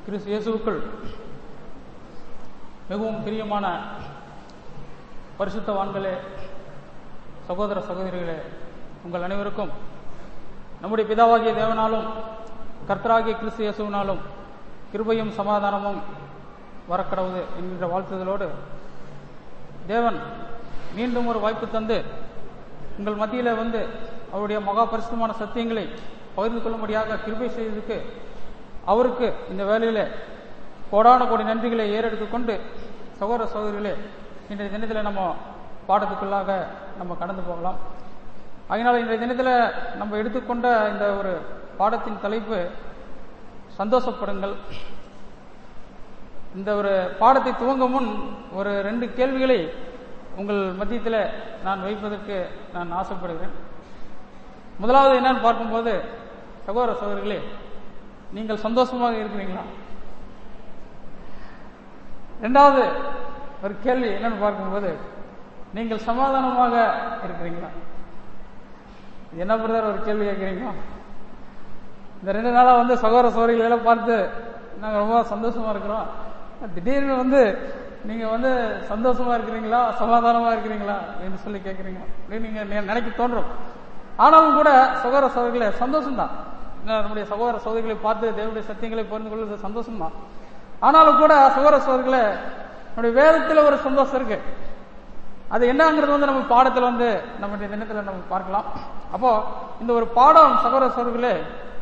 கிறிஸ்து இயேசுவுக்குள் மிகவும் பிரியமான பரிசுத்தவான்களே சகோதர சகோதரிகளே உங்கள் அனைவருக்கும் நம்முடைய பிதாவாகிய தேவனாலும் கர்த்தராகிய கிறிஸ்து இயேசுவினாலும் கிருபையும் சமாதானமும் வரக்கடவுது என்கின்ற வாழ்த்துதலோடு தேவன் மீண்டும் ஒரு வாய்ப்பு தந்து உங்கள் மத்தியில வந்து அவருடைய மகா பரிசுத்தமான சத்தியங்களை பகிர்ந்து கொள்ளும்படியாக கிருபை செய்ததுக்கு அவருக்கு இந்த வேலையில கோடான கோடி நன்றிகளை ஏறெடுத்துக் கொண்டு சகோதர சகோதரிகளே இன்றைய தினத்தில் நம்ம பாடத்துக்குள்ளாக நம்ம கடந்து போகலாம் அதனால் இன்றைய தினத்தில் நம்ம எடுத்துக்கொண்ட இந்த ஒரு பாடத்தின் தலைப்பு சந்தோஷப்படுங்கள் இந்த ஒரு பாடத்தை துவங்க முன் ஒரு ரெண்டு கேள்விகளை உங்கள் மத்தியத்தில் நான் வைப்பதற்கு நான் ஆசைப்படுகிறேன் முதலாவது என்னன்னு பார்க்கும்போது சகோதர சகோதரிகளே நீங்கள் சந்தோஷமாக இருக்கிறீங்களா இரண்டாவது ஒரு கேள்வி என்னன்னு பார்க்கும்போது நீங்கள் சமாதானமாக இருக்கிறீங்களா என்ன பிரதர் ஒரு கேள்வி கேட்குறீங்களா இந்த ரெண்டு நாளா வந்து சகோதர சகோதரிகளை எல்லாம் பார்த்து நாங்க ரொம்ப சந்தோஷமா இருக்கிறோம் திடீர்னு வந்து நீங்க வந்து சந்தோஷமா இருக்கிறீங்களா சமாதானமா இருக்கிறீங்களா என்று சொல்லி கேட்குறீங்க அப்படின்னு நீங்க நி- நினைக்க தோன்றும் ஆனாலும் கூட சகோதர சகோதரிகளே சந்தோஷம்தான் என்ன, நம்முடைய சகோதர சகோதரிகளை பார்த்து தேவனுடைய சத்தியங்களை புரிந்து கொள்வது சந்தோஷம்தான் ஆனாலும் கூட சகோதர சகோதரிகளே நம்முடைய வேதத்துல ஒரு சந்தோஷம் இருக்கு அது என்னங்கிறது வந்து நம்ம பாடத்துல வந்து நம்முடைய தினத்துல நம்ம பார்க்கலாம் அப்போ இந்த ஒரு பாடம் சகோதர சகோதரிகளே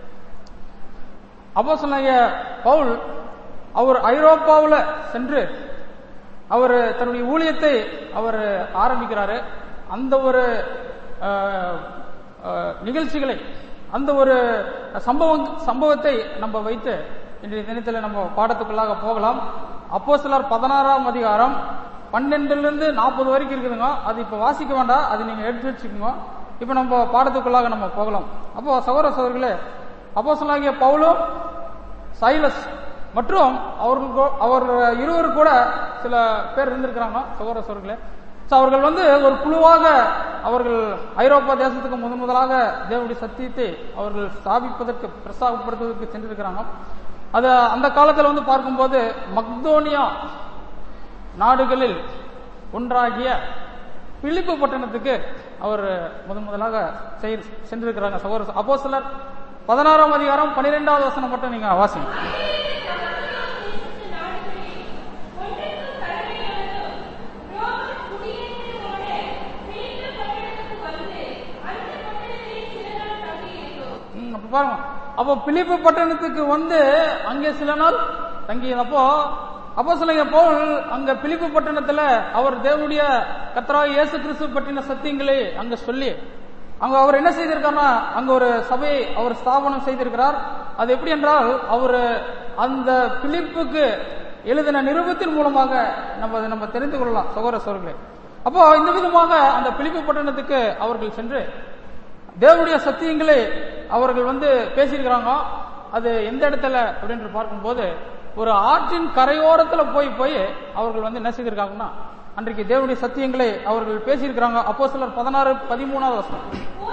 அப்போ சொன்னாங்க பவுல் அவர் ஐரோப்பாவுல சென்று அவர் தன்னுடைய ஊழியத்தை அவர் ஆரம்பிக்கிறாரு அந்த ஒரு அஹ், அஹ், நிகழ்ச்சிகளை அந்த ஒரு சம்பவம் சம்பவத்தை நம்ம வைத்து இன்றைய தினத்தில் நம்ம பாடத்துக்குள்ளாக போகலாம் அப்போ சிலர் பதினாறாம் அதிகாரம் பன்னெண்டுல இருந்து நாற்பது வரைக்கும் இருக்குதுங்க அது இப்ப வாசிக்க வேண்டாம் அது நீங்க எடுத்து வச்சுக்கோங்க இப்ப நம்ம பாடத்துக்குள்ளாக நம்ம போகலாம் அப்போ சகோதர சகோதரிகளே அப்போ சொல்லாகிய பவுலும் சைலஸ் மற்றும் அவர்கள் கூ- அவர் இருவர் கூட சில பேர் இருந்திருக்கிறாங்க சகோதர சகோதரர்களே So, அவர்கள் வந்து ஒரு குழுவாக அவர்கள் ஐரோப்பா தேசத்துக்கு முதன் முதலாக தேவனுடைய சத்தியத்தை அவர்கள் ஸ்தாபிப்பதற்கு பிரஸ்தாபப்படுத்துவதற்கு சென்றிருக்கிறாங்க அது அந்த காலத்தில் வந்து பார்க்கும்போது மக்தோனியா நாடுகளில் ஒன்றாகிய பிலிப்பு பட்டணத்துக்கு அவர் முதன் முதலாக செய்- சென்றிருக்கிறாங்க சகோதர அப்போ சிலர் பதினாறாம் அதிகாரம் பன்னிரெண்டாவது வசனம் மட்டும் நீங்க வாசிங்க ம், அப்ப பாருங்க அப்போ பிலிப்பு பட்டணத்துக்கு வந்து அங்கே சில நாள் தங்கி அப்போ அப்போ சொல்லுங்க பவுல் அங்க பிலிப்பு பட்டணத்துல அவர் தேவனுடைய கர்த்தராகிய இயேசு கிறிஸ்து பற்றின சத்தியங்களை அங்க சொல்லி அங்க அவர் என்ன செய்திருக்காருன்னா அங்க ஒரு சபையை அவர் ஸ்தாபனம் செய்திருக்கிறார் அது எப்படி என்றால் அவர் அந்த பிலிப்புக்கு எழுதின நிருபத்தின் மூலமாக நம்ம அதை நம்ம தெரிந்து கொள்ளலாம் சகோதர சோர்களே அப்போ இந்த விதமாக அந்த பிலிப்பு பட்டணத்துக்கு அவர்கள் சென்று தேவனுடைய சத்தியங்களை அவர்கள் வந்து பேசியிருக்கிறாங்க அது எந்த இடத்துல அப்படின்னு பார்க்கும்போது ஒரு ஆற்றின் கரையோரத்துல போய் போய் அவர்கள் வந்து என்ன செய்திருக்காங்கன்னா அன்றைக்கு தேவனுடைய சத்தியங்களை அவர்கள் பேசியிருக்கிறாங்க அப்போ சிலர் பதினாறு பதிமூணாவது வருஷம்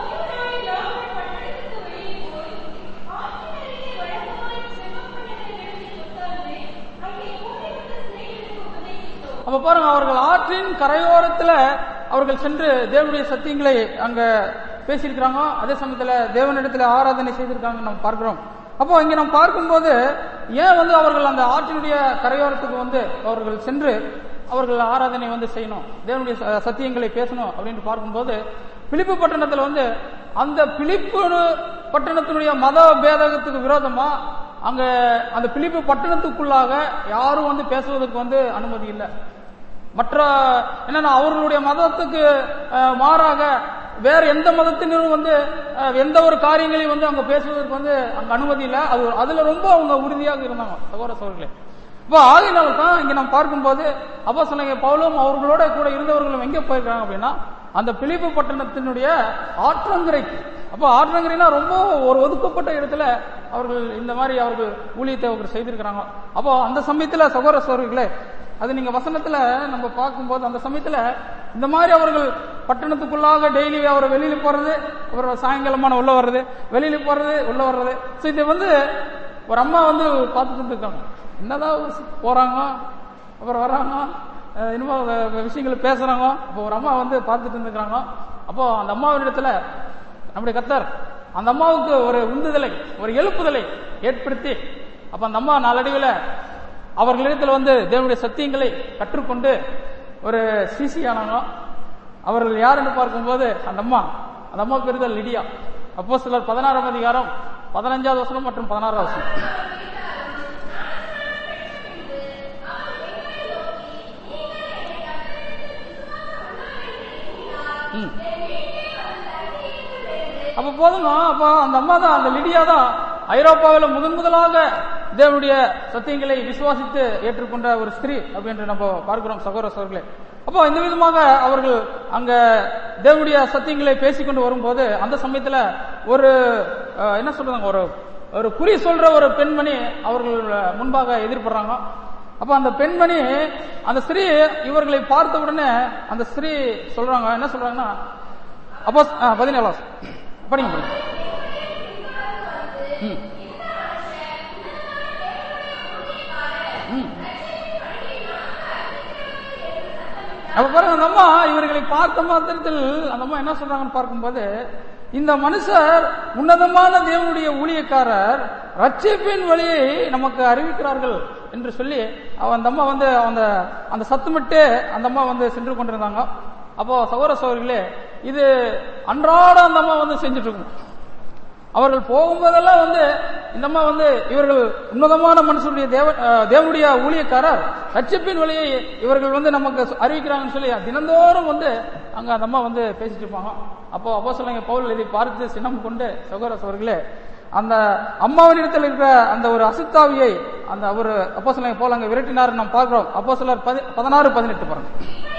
அப்ப பாருங்க அவர்கள் ஆற்றின் கரையோரத்துல அவர்கள் சென்று தேவனுடைய சத்தியங்களை அங்க பேசியிருக்கிறாங்க அதே சமயத்துல தேவனிடத்துல ஆராதனை செய்திருக்காங்க நம்ம பார்க்கிறோம் அப்போ இங்க நம்ம பார்க்கும்போது ஏன் வந்து அவர்கள் அந்த ஆற்றினுடைய கரையோரத்துக்கு வந்து அவர்கள் சென்று அவர்கள் ஆராதனை வந்து செய்யணும் தேவனுடைய ச- சத்தியங்களை பேசணும் அப்படின்னு பார்க்கும்போது பிலிப்பு பட்டணத்துல வந்து அந்த பிலிப்பு பட்டணத்தினுடைய மத பேதகத்துக்கு விரோதமா அங்க அந்த பிலிப்பு பட்டணத்துக்குள்ளாக யாரும் வந்து பேசுவதற்கு வந்து அனுமதி இல்லை மற்ற என்னன்னா அவர்களுடைய மதத்துக்கு அஹ், மாறாக வேற எந்த மதத்தினரும் வந்து அஹ், எந்த ஒரு காரியங்களையும் வந்து அங்க பேசுவதற்கு வந்து அங்க அனுமதி இல்லை அது அதுல ரொம்ப அவங்க உறுதியாக இருந்தாங்க சகோதர சோழர்களே இப்போ ஆகினால தான் இங்க நம்ம பார்க்கும்போது அப்போ சொன்னாங்க பவுலும் அவர்களோட கூட இருந்தவர்களும் எங்க போயிருக்காங்க அப்படின்னா அந்த பிலிப்பு பட்டணத்தினுடைய ஆற்றங்கரைக்கு அப்போ ஆற்றங்கரைனா ரொம்ப ஒரு ஒதுக்கப்பட்ட இடத்துல அவர்கள் இந்த மாதிரி அவர்கள் ஊழியத்தை அவர்கள் செய்திருக்கிறாங்க அப்போ அந்த சமயத்துல சகோதர சோழர்களே அது நீங்க வசனத்துல நம்ம பார்க்கும்போது அந்த சமயத்துல இந்த மாதிரி அவர்கள் பட்டணத்துக்குள்ளாக டெய்லி அவர் வெளியில போறது அப்புறம் சாயங்காலமான உள்ள வர்றது வெளியில போறது உள்ள வர்றது சோ இது வந்து ஒரு அம்மா வந்து பார்த்துட்டு இருக்காங்க என்னதான் போறாங்க அப்புறம் வர்றாங்க அஹ் இன்னும் வே- வே- விஷயங்கள் பேசுறாங்க அப்போ ஒரு அம்மா வந்து பார்த்துட்டு இருந்துக்கிறாங்க அப்போ அந்த அம்மாவின் இடத்துல நம்முடைய கத்தர் அந்த அம்மாவுக்கு ஒரு உந்துதலை ஒரு எழுப்புதலை ஏற்படுத்தி அப்ப அந்த அம்மா நாளடைவில் அவர்களிடத்தில் வந்து தேவனுடைய சத்தியங்களை கற்றுக்கொண்டு ஒரு சிசி ஆனாங்க அவர்கள் யார் என்று பார்க்கும்போது அந்த அம்மா அந்த அம்மா பேரு தான் லிடியா அப்போ சிலர் பதினாறாம் அதிகாரம் பதினஞ்சாவது வசனம் மற்றும் பதினாறாவது வசனம் ம். அப்ப போதுங்க அப்ப அந்த அம்மா தான் அந்த லிடியா தான் ஐரோப்பாவில் முதன் முதலாக தேவனுடைய சத்தியங்களை விசுவாசித்து ஏற்றுக்கொண்ட ஒரு ஸ்திரீ அப்படின்னு நம்ம பார்க்கிறோம் சகோதர சகோதரர்களே அப்போ இந்த விதமாக அவர்கள் அங்க தேவனுடைய சத்தியங்களை பேசிக்கொண்டு வரும்போது அந்த சமயத்துல ஒரு அஹ், என்ன சொல்றாங்க ஒரு ஒரு குறி சொல்ற ஒரு பெண்மணி அவர்கள் முன்பாக எதிர்படுறாங்க அப்ப அந்த பெண்மணி அந்த ஸ்திரீ இவர்களை பார்த்த உடனே அந்த ஸ்திரீ சொல்றாங்க என்ன சொல்றாங்கன்னா அப்போ பதினேழாம் படிங்க படிங்க ம். ம். அப்ப பாருங்க அந்த அம்மா இவர்களை பார்த்த மாத்திரத்தில் அந்த அம்மா என்ன சொல்றாங்கன்னு பார்க்கும்போது இந்த மனுஷர் உன்னதமான தேவனுடைய ஊழியக்காரர் ரட்சிப்பின் வழியை நமக்கு அறிவிக்கிறார்கள் என்று சொல்லி அவ அந்த அம்மா வந்து அந்த அந்த சத்தமிட்டு அந்த அம்மா வந்து சென்று கொண்டிருந்தாங்க அப்போ சகோதர சகோதரிகளே இது அன்றாட அந்த அம்மா வந்து செஞ்சுட்டு இருக்கும் அவர்கள் போகும்போதெல்லாம் வந்து இந்த அம்மா வந்து இவர்கள் உன்னதமான மனுஷருடைய தேவ அஹ், தேவனுடைய ஊழியக்காரர் ரட்சிப்பின் வழியை இவர்கள் வந்து நமக்கு அறிவிக்கிறாங்கன்னு சொல்லி தினந்தோறும் வந்து அங்க அந்த அம்மா வந்து பேசிட்டு இருப்பாங்க அப்போ அப்போ சொல்லுங்க பவுல் இதை பார்த்து சினம் கொண்டு சகோதர சோர்களே அந்த அம்மாவின் இடத்தில் இருக்கிற அந்த ஒரு அசுத்தாவியை அந்த ஒரு அப்போ சொல்லுங்க போல அங்க விரட்டினார் நாம் பார்க்கிறோம் அப்போ சிலர் பதினாறு பதினெட்டு பாருங்க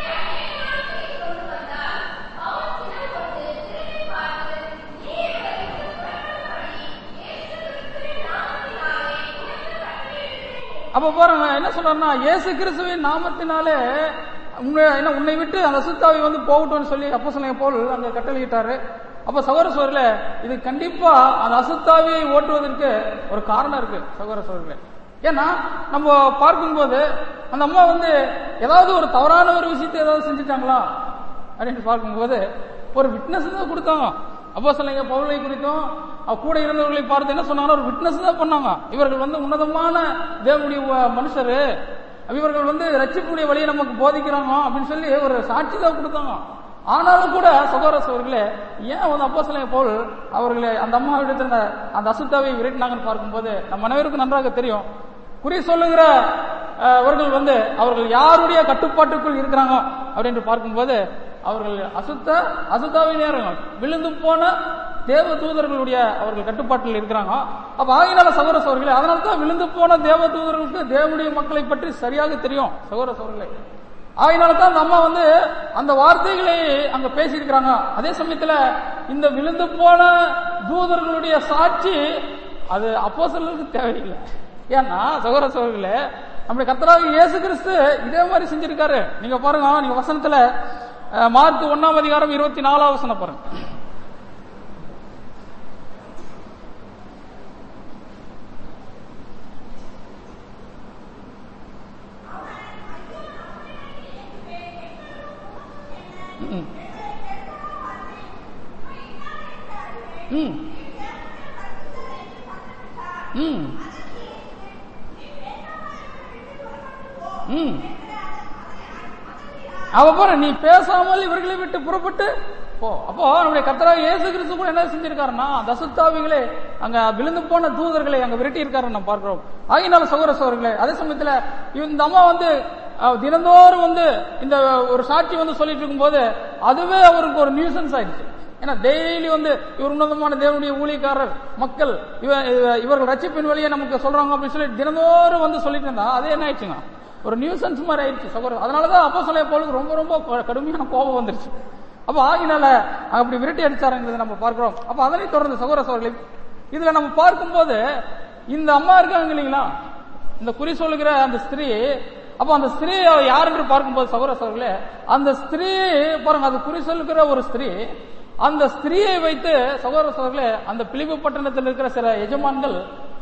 அப்ப பாருங்க என்ன சொல்றாருன்னா இயேசு கிறிஸ்துவின் நாமத்தினாலே உன்னை என்ன உன்னை விட்டு அந்த அசுத்தாவி வந்து போகட்டும்னு சொல்லி அப்போ சொல்லுங்க போல் அங்க கட்டளையிட்டாரு அப்ப சகோதர சோழர்களே இது கண்டிப்பா அந்த அசுத்தாவியை ஓட்டுவதற்கு ஒரு காரணம் இருக்கு சகோதர சோழர்களே ஏன்னா நம்ம பார்க்கும்போது அந்த அம்மா வந்து ஏதாவது ஒரு தவறான ஒரு விஷயத்தை ஏதாவது செஞ்சுட்டாங்களா அப்படின்னு பார்க்கும்போது ஒரு விட்னஸ் தான் கொடுத்தாங்க அப்போ சொல்லுங்க பவுலை குறித்தும் அவ கூட இருந்தவர்களை பார்த்து என்ன சொன்னாங்க ஒரு விட்னஸ் தான் பண்ணாங்க இவர்கள் வந்து உன்னதமான தேவனுடைய வ- மனுஷரு இவர்கள் வந்து ரட்சிப்புடைய வழியை நமக்கு போதிக்கிறாங்க அப்படின்னு சொல்லி ஒரு சாட்சி தான் கொடுத்தாங்க ஆனாலும் கூட சகோதர சோர்களே ஏன் வந்து அப்போ சொல்லுங்க போல் அவர்களை அந்த அம்மாவிடத்தில் அந்த அந்த அசுத்தாவை விரட்டினாங்கன்னு பார்க்கும்போது நம்ம அனைவருக்கும் நன்றாக தெரியும் குறி சொல்லுகிற அஹ், அவர்கள் வந்து அவர்கள் யாருடைய கட்டுப்பாட்டுக்குள் இருக்கிறாங்க அப்படின்னு பார்க்கும்போது அவர்கள் அசுத்த அசுத்தாவின் நேரம் விழுந்து போன தேவ தூதர்களுடைய அவர்கள் கட்டுப்பாட்டில் இருக்கிறாங்க அப்ப ஆகினால சகோதர சோர்களே அதனால தான் விழுந்து போன தேவ தூதர்களுக்கு தேவனுடைய மக்களை பற்றி சரியாக தெரியும் சகோதர சோர்களே ஆகினால தான் அந்த அம்மா வந்து அந்த வார்த்தைகளை அங்க பேசியிருக்கிறாங்க அதே சமயத்துல இந்த விழுந்து போன தூதர்களுடைய சாட்சி அது அப்போஸ்தலர்களுக்கு தேவையில்லை ஏன்னா சகோதர சகோதரர்களே நம்முடைய கர்த்தராக இயேசு கிறிஸ்து இதே மாதிரி செஞ்சிருக்காரு நீங்க பாருங்க நீங்க வசனத்துல அஹ், மார்க் ஒன்னாம் அதிகாரம் இருபத்தி நாலாவது வசனம் பாருங்க ம். ம் ம் ம் அவ பாரு நீ பேசாமல் இவர்களை விட்டு புறப்பட்டு போ அப்போ நம்முடைய கர்த்தராக இயேசு கிறிஸ்து கூட என்ன செஞ்சிருக்காருன்னா தசுத்தாவிகளே அங்க விழுந்து போன தூதர்களை அங்க விரட்டி இருக்காரு நம்ம பார்க்கிறோம் ஆகினால சகோதர சோர்களே அதே சமயத்துல இந்த அம்மா வந்து அஹ், தினந்தோறும் வந்து இந்த ஒரு சாட்சி வந்து சொல்லிட்டு இருக்கும்போது அதுவே அவருக்கு ஒரு நியூசன்ஸ் ஆயிடுச்சு ஏன்னா டெய்லி வந்து இவர் உன்னதமான தேவனுடைய ஊழியக்காரர் மக்கள் இவ இவ- இவர்கள் ரட்சிப்பின் வழியை நமக்கு சொல்றாங்க அப்படின்னு சொல்லி தினந்தோறும் வந்து சொல்லிட்டு இருந்தா அது என்ன ஆயிடுச்சுங்க ஒரு நியூசன்ஸ் மாதிரி ஆயிடுச்சு சகோதரர் அதனாலதான் அப்போ சொல்ல போல ரொம்ப ரொம்ப கொ- கடுமையான கோபம் வந்துருச்சு அப்ப ஆகினால அப்படி விரட்டி அடிச்சாருங்கிறத நம்ம பார்க்கிறோம் அப்ப அதனை தொடர்ந்து சகோதர சோழர்களே இதுல நம்ம பார்க்கும்போது இந்த அம்மா இருக்காங்க இல்லைங்களா இந்த குறி சொல்லுகிற அந்த ஸ்திரீ அப்ப அந்த ஸ்திரீ அவ யார் என்று பார்க்கும்போது சகோதர சோழர்களே அந்த ஸ்திரீ பாருங்க அது குறி சொல்லுகிற ஒரு ஸ்திரீ அந்த ஸ்திரீயை வைத்து சகோதர சோழர்களே அந்த பிலிப்பு பட்டணத்தில் இருக்கிற சில எஜமான்கள்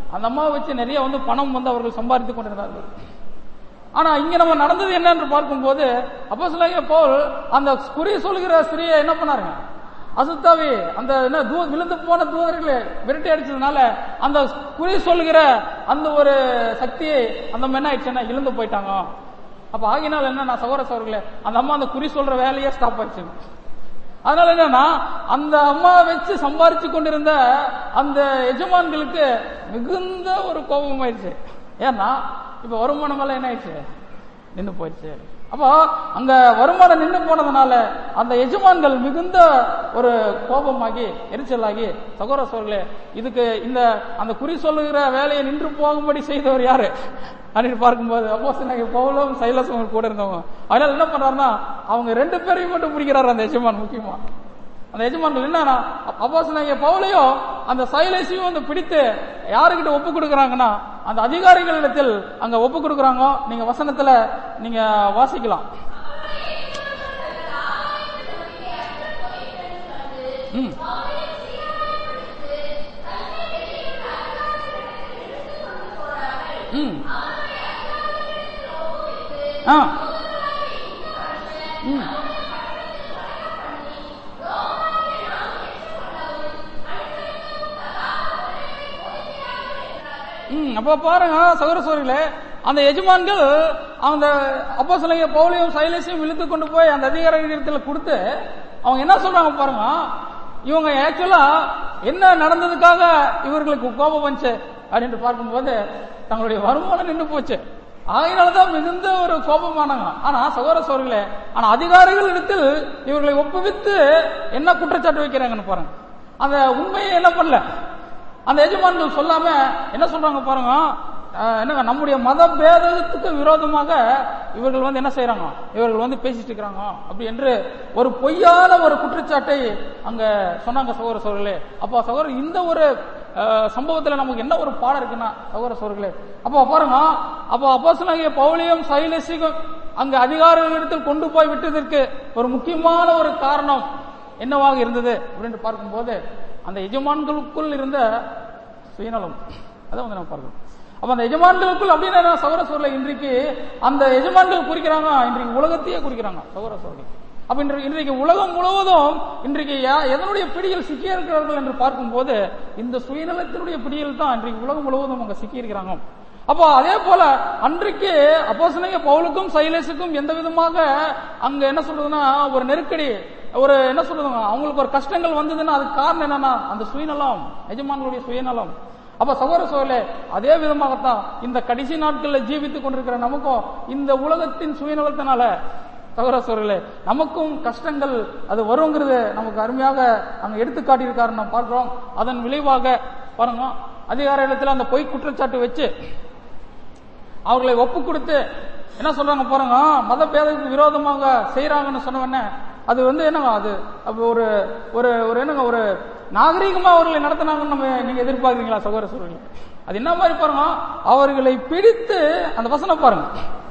அந்த அம்மாவை வச்சு நிறைய வந்து பணம் வந்து அவர்கள் சம்பாதித்துக் கொண்டிருந்தார்கள் ஆனா இங்க நம்ம நடந்தது என்னன்னு பார்க்கும்போது அப்போ சில போல் அந்த குறி சொல்கிற ஸ்திரியை என்ன பண்ணாருங்க அசுத்தாவி அந்த என்ன தூ விழுந்து போன தூதர்களை விரட்டி அடிச்சதுனால அந்த குறி சொல்கிற அந்த ஒரு சக்தியை அந்த அம்மா என்ன ஆயிடுச்சுன்னா இழந்து போயிட்டாங்க அப்ப ஆகினால் என்ன நான் சகோதர சோர்களே அந்த அம்மா அந்த குறி சொல்ற வேலையே ஸ்டாப் ஆயிடுச்சு அதனால என்னன்னா அந்த அம்மா வச்சு சம்பாரிச்சு கொண்டிருந்த அந்த எஜமான்களுக்கு மிகுந்த ஒரு கோபம் ஆயிடுச்சு ஏன்னா இப்ப வருமானம் எல்லாம் என்ன ஆயிடுச்சு நின்னு போயிடுச்சு அப்போ அங்க வருமானம் நின்று போனதுனால அந்த எஜமான்கள் மிகுந்த ஒரு கோபமாகி எரிச்சலாகி சகோதர சோர்களே இதுக்கு இந்த அந்த குறி சொல்லுகிற வேலையை நின்று போகும்படி செய்தவர் யாரு அப்படின்னு பார்க்கும்போது அப்போ நாங்க பவுலும் சைலசும் கூட இருந்தவங்க அதனால என்ன பண்றாருன்னா அவங்க ரெண்டு பேரையும் மட்டும் பிடிக்கிறாரு அந்த எஜமான் முக்கியமா அந்த எஜமான்கள் என்னன்னா அப்போஸ் நாங்க பவுலையும் அந்த சைலேசையும் வந்து பிடித்து யாருக்கிட்ட ஒப்பு கொடுக்குறாங்கன்னா அந்த அதிகாரிகளிடத்தில் அங்க ஒப்பு கொடுக்குறாங்க நீங்க வசனத்துல நீங்க வாசிக்கலாம் ம் ம் ஆ ம் ம் அப்ப பாருங்க சகோதர சோர்களே அந்த எஜமான்கள் அந்த அப்போ சிலைங்க பவுலையும் சைலேசையும் இழுத்து கொண்டு போய் அந்த அதிகாரத்துல கொடுத்து அவங்க என்ன சொல்றாங்க பாருங்க இவங்க ஆக்சுவலா என்ன நடந்ததுக்காக இவர்களுக்கு கோபம் வந்துச்சு அப்படின்னு பார்க்கும்போது தங்களுடைய வருமானம் நின்று போச்சு ஆகையினாலதான் மிகுந்த ஒரு கோபமானாங்க ஆனா சகோதர சோர்களே ஆனா அதிகாரிகள் இடத்தில் இவர்களை ஒப்புவித்து என்ன குற்றச்சாட்டு வைக்கிறாங்கன்னு பாருங்க அந்த உண்மையை என்ன பண்ணல அந்த எஜமான்கள் சொல்லாம என்ன சொல்றாங்க பாருங்க அஹ், என்னங்க நம்முடைய மத பேதத்துக்கு விரோதமாக இவர்கள் வந்து என்ன செய்யறாங்க இவர்கள் வந்து பேசிட்டு இருக்கிறாங்க அப்படி என்று ஒரு பொய்யான ஒரு குற்றச்சாட்டை அங்க சொன்னாங்க சகோதர சோர்களே அப்போ சகோதரர் இந்த ஒரு அஹ், சம்பவத்துல நமக்கு என்ன ஒரு பாடம் இருக்குன்னா சகோதர சோர்களே அப்போ பாருங்க அப்போ அப்போசனாகிய பவுலியும் சைலேசிக்கும் அங்க அதிகாரிகளிடத்தில் கொண்டு போய் விட்டதற்கு ஒரு முக்கியமான ஒரு காரணம் என்னவாக இருந்தது அப்படின்னு பார்க்கும்போது அந்த எஜமான்களுக்குள் இருந்த சுயநலம் அதை வந்து நம்ம பார்க்கணும் அப்ப அந்த எஜமான்களுக்குள் அப்படின்னு என்ன சகோதர சோழலை இன்றைக்கு அந்த எஜமான்கள் குறிக்கிறாங்க இன்றைக்கு உலகத்தையே குறிக்கிறாங்க சகோதர சோழலை அப்ப இன்றைக்கு இன்றைக்கு உலகம் முழுவதும் இன்றைக்கு யா- எதனுடைய பிடியில் சிக்கி இருக்கிறார்கள் என்று பார்க்கும்போது இந்த சுயநலத்தினுடைய பிடியில் தான் இன்றைக்கு உலகம் முழுவதும் அவங்க சிக்கி இருக்கிறாங்க அப்போ அதே போல அன்றைக்கு அப்போஸ்தலனாகிய பவுலுக்கும் சைலேசுக்கும் எந்த விதமாக அங்க என்ன சொல்றதுன்னா ஒரு நெருக்கடி ஒரு என்ன சொல்றதுங்க அவங்களுக்கு ஒரு கஷ்டங்கள் வந்ததுன்னா அதுக்கு காரணம் என்னன்னா அந்த சுயநலம் எஜமான்களுடைய சுயநலம் அப்ப சகோதர சோழலே அதே விதமாகத்தான் இந்த கடைசி நாட்கள்ல ஜீவித்துக் கொண்டிருக்கிற நமக்கும் இந்த உலகத்தின் சுயநலத்தினால சகோதர சோழர்களே நமக்கும் கஷ்டங்கள் அது வருங்கிறது நமக்கு அருமையாக அங்க எடுத்து காட்டியிருக்காரு நாம் பார்க்கிறோம் அதன் விளைவாக பாருங்க அதிகார இடத்துல அந்த பொய் குற்றச்சாட்டு வச்சு அவர்களை ஒப்பு கொடுத்து என்ன சொல்றாங்க பாருங்க மத பேதத்துக்கு விரோதமாக செய்யறாங்கன்னு சொன்ன உடனே அது வந்து என்னங்க அது அப்ப ஒரு ஒரு ஒரு என்னங்க ஒரு நாகரீகமா அவர்களை நடத்தினாங்கன்னு நம்ம நீங்க எதிர்பார்க்கறீங்களா சகோதர சோழர்களே அது என்ன மாதிரி பாருங்க அவர்களை பிடித்து அந்த வசனம் பாருங்க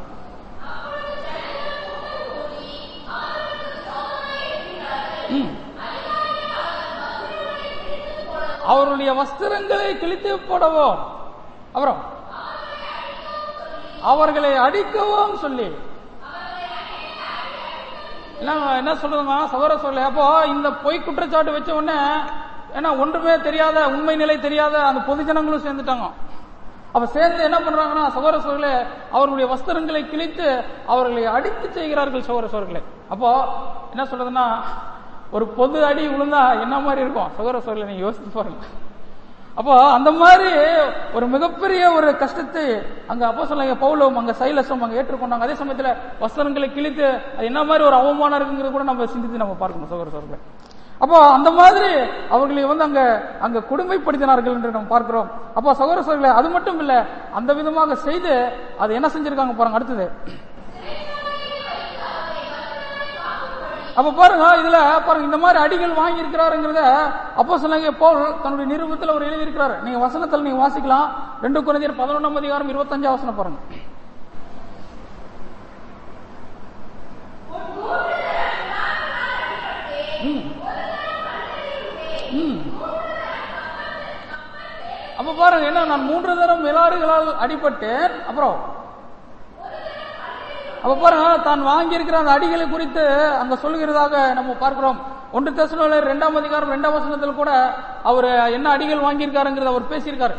ம். அவருடைய வஸ்திரங்களை கிழித்து போடவோ அப்புறம் அவர்களை அடிக்கவும் சொல்லி என்னங்க, என்ன சொல்றதுங்க சகோதர சொல்ல அப்போ இந்த பொய் குற்றச்சாட்டு வச்ச உடனே ஏன்னா ஒன்றுமே தெரியாத உண்மை நிலை தெரியாத அந்த பொதுஜனங்களும் சேர்ந்துட்டாங்க அப்ப சேர்ந்து என்ன பண்றாங்கன்னா சகோதர சோழர்களே அவர்களுடைய வஸ்திரங்களை கிழித்து அவர்களை அடித்து செய்கிறார்கள் சகோதர சோழர்களே அப்போ என்ன சொல்றதுன்னா ஒரு பொது அடி விழுந்தா என்ன மாதிரி இருக்கும் சகோதர சோழர்களை நீங்க யோசிச்சு பாருங்க அப்போ அந்த மாதிரி ஒரு மிகப்பெரிய ஒரு கஷ்டத்தை அங்க அப்போ சொல்லுங்க பவுலும் அங்க சைலஸும் அங்க ஏற்றுக்கொண்டாங்க அதே சமயத்துல வஸ்திரங்களை கிழித்து அது என்ன மாதிரி ஒரு அவமானம் இருக்குங்கிறது கூட நம்ம சிந்தித்து நம்ம பார்க்கணும் சகோதர சோழர்களே அப்போ அந்த மாதிரி அவர்களை வந்து அங்க அங்க கொடுமைப்படுத்தினார்கள் என்று நம்ம பார்க்கிறோம் அப்போ சகோதர சோழர்களே அது மட்டும் இல்ல அந்த விதமாக செய்து அது என்ன செஞ்சிருக்காங்க பாருங்க அடுத்தது அப்ப பாருங்க இதுல பாருங்க இந்த மாதிரி அடிகள் வாங்கி இருக்கிறாருங்கிறத அப்போ சொன்னாங்க போல் தன்னுடைய நிருபத்துல ஒரு எழுதி இருக்கிறாரு நீங்க வசனத்துல நீங்க வாசிக்கலாம் ரெண்டு குறைஞ்சர் பதினொன்றாம் அதிகாரம் இருபத்தஞ்சாம் வசனம் பாருங்க ம். ம். அப்ப அப்ப பாருங்க என்ன நான் மூன்று தரம் விளாறுகளால் அடிபட்டேன் அப்புறம் அப்ப பாருங்க தான் வாங்கி இருக்கிற அந்த அடிகளை குறித்து அங்க சொல்லுகிறதாக நம்ம பார்க்கிறோம் ஒன்று தேசனோட இரண்டாம் அதிகாரம் இரண்டாம் வசனத்தில் கூட அவர் என்ன அடிகள் வாங்கியிருக்காருங்கிறத அவர் பேசியிருக்காரு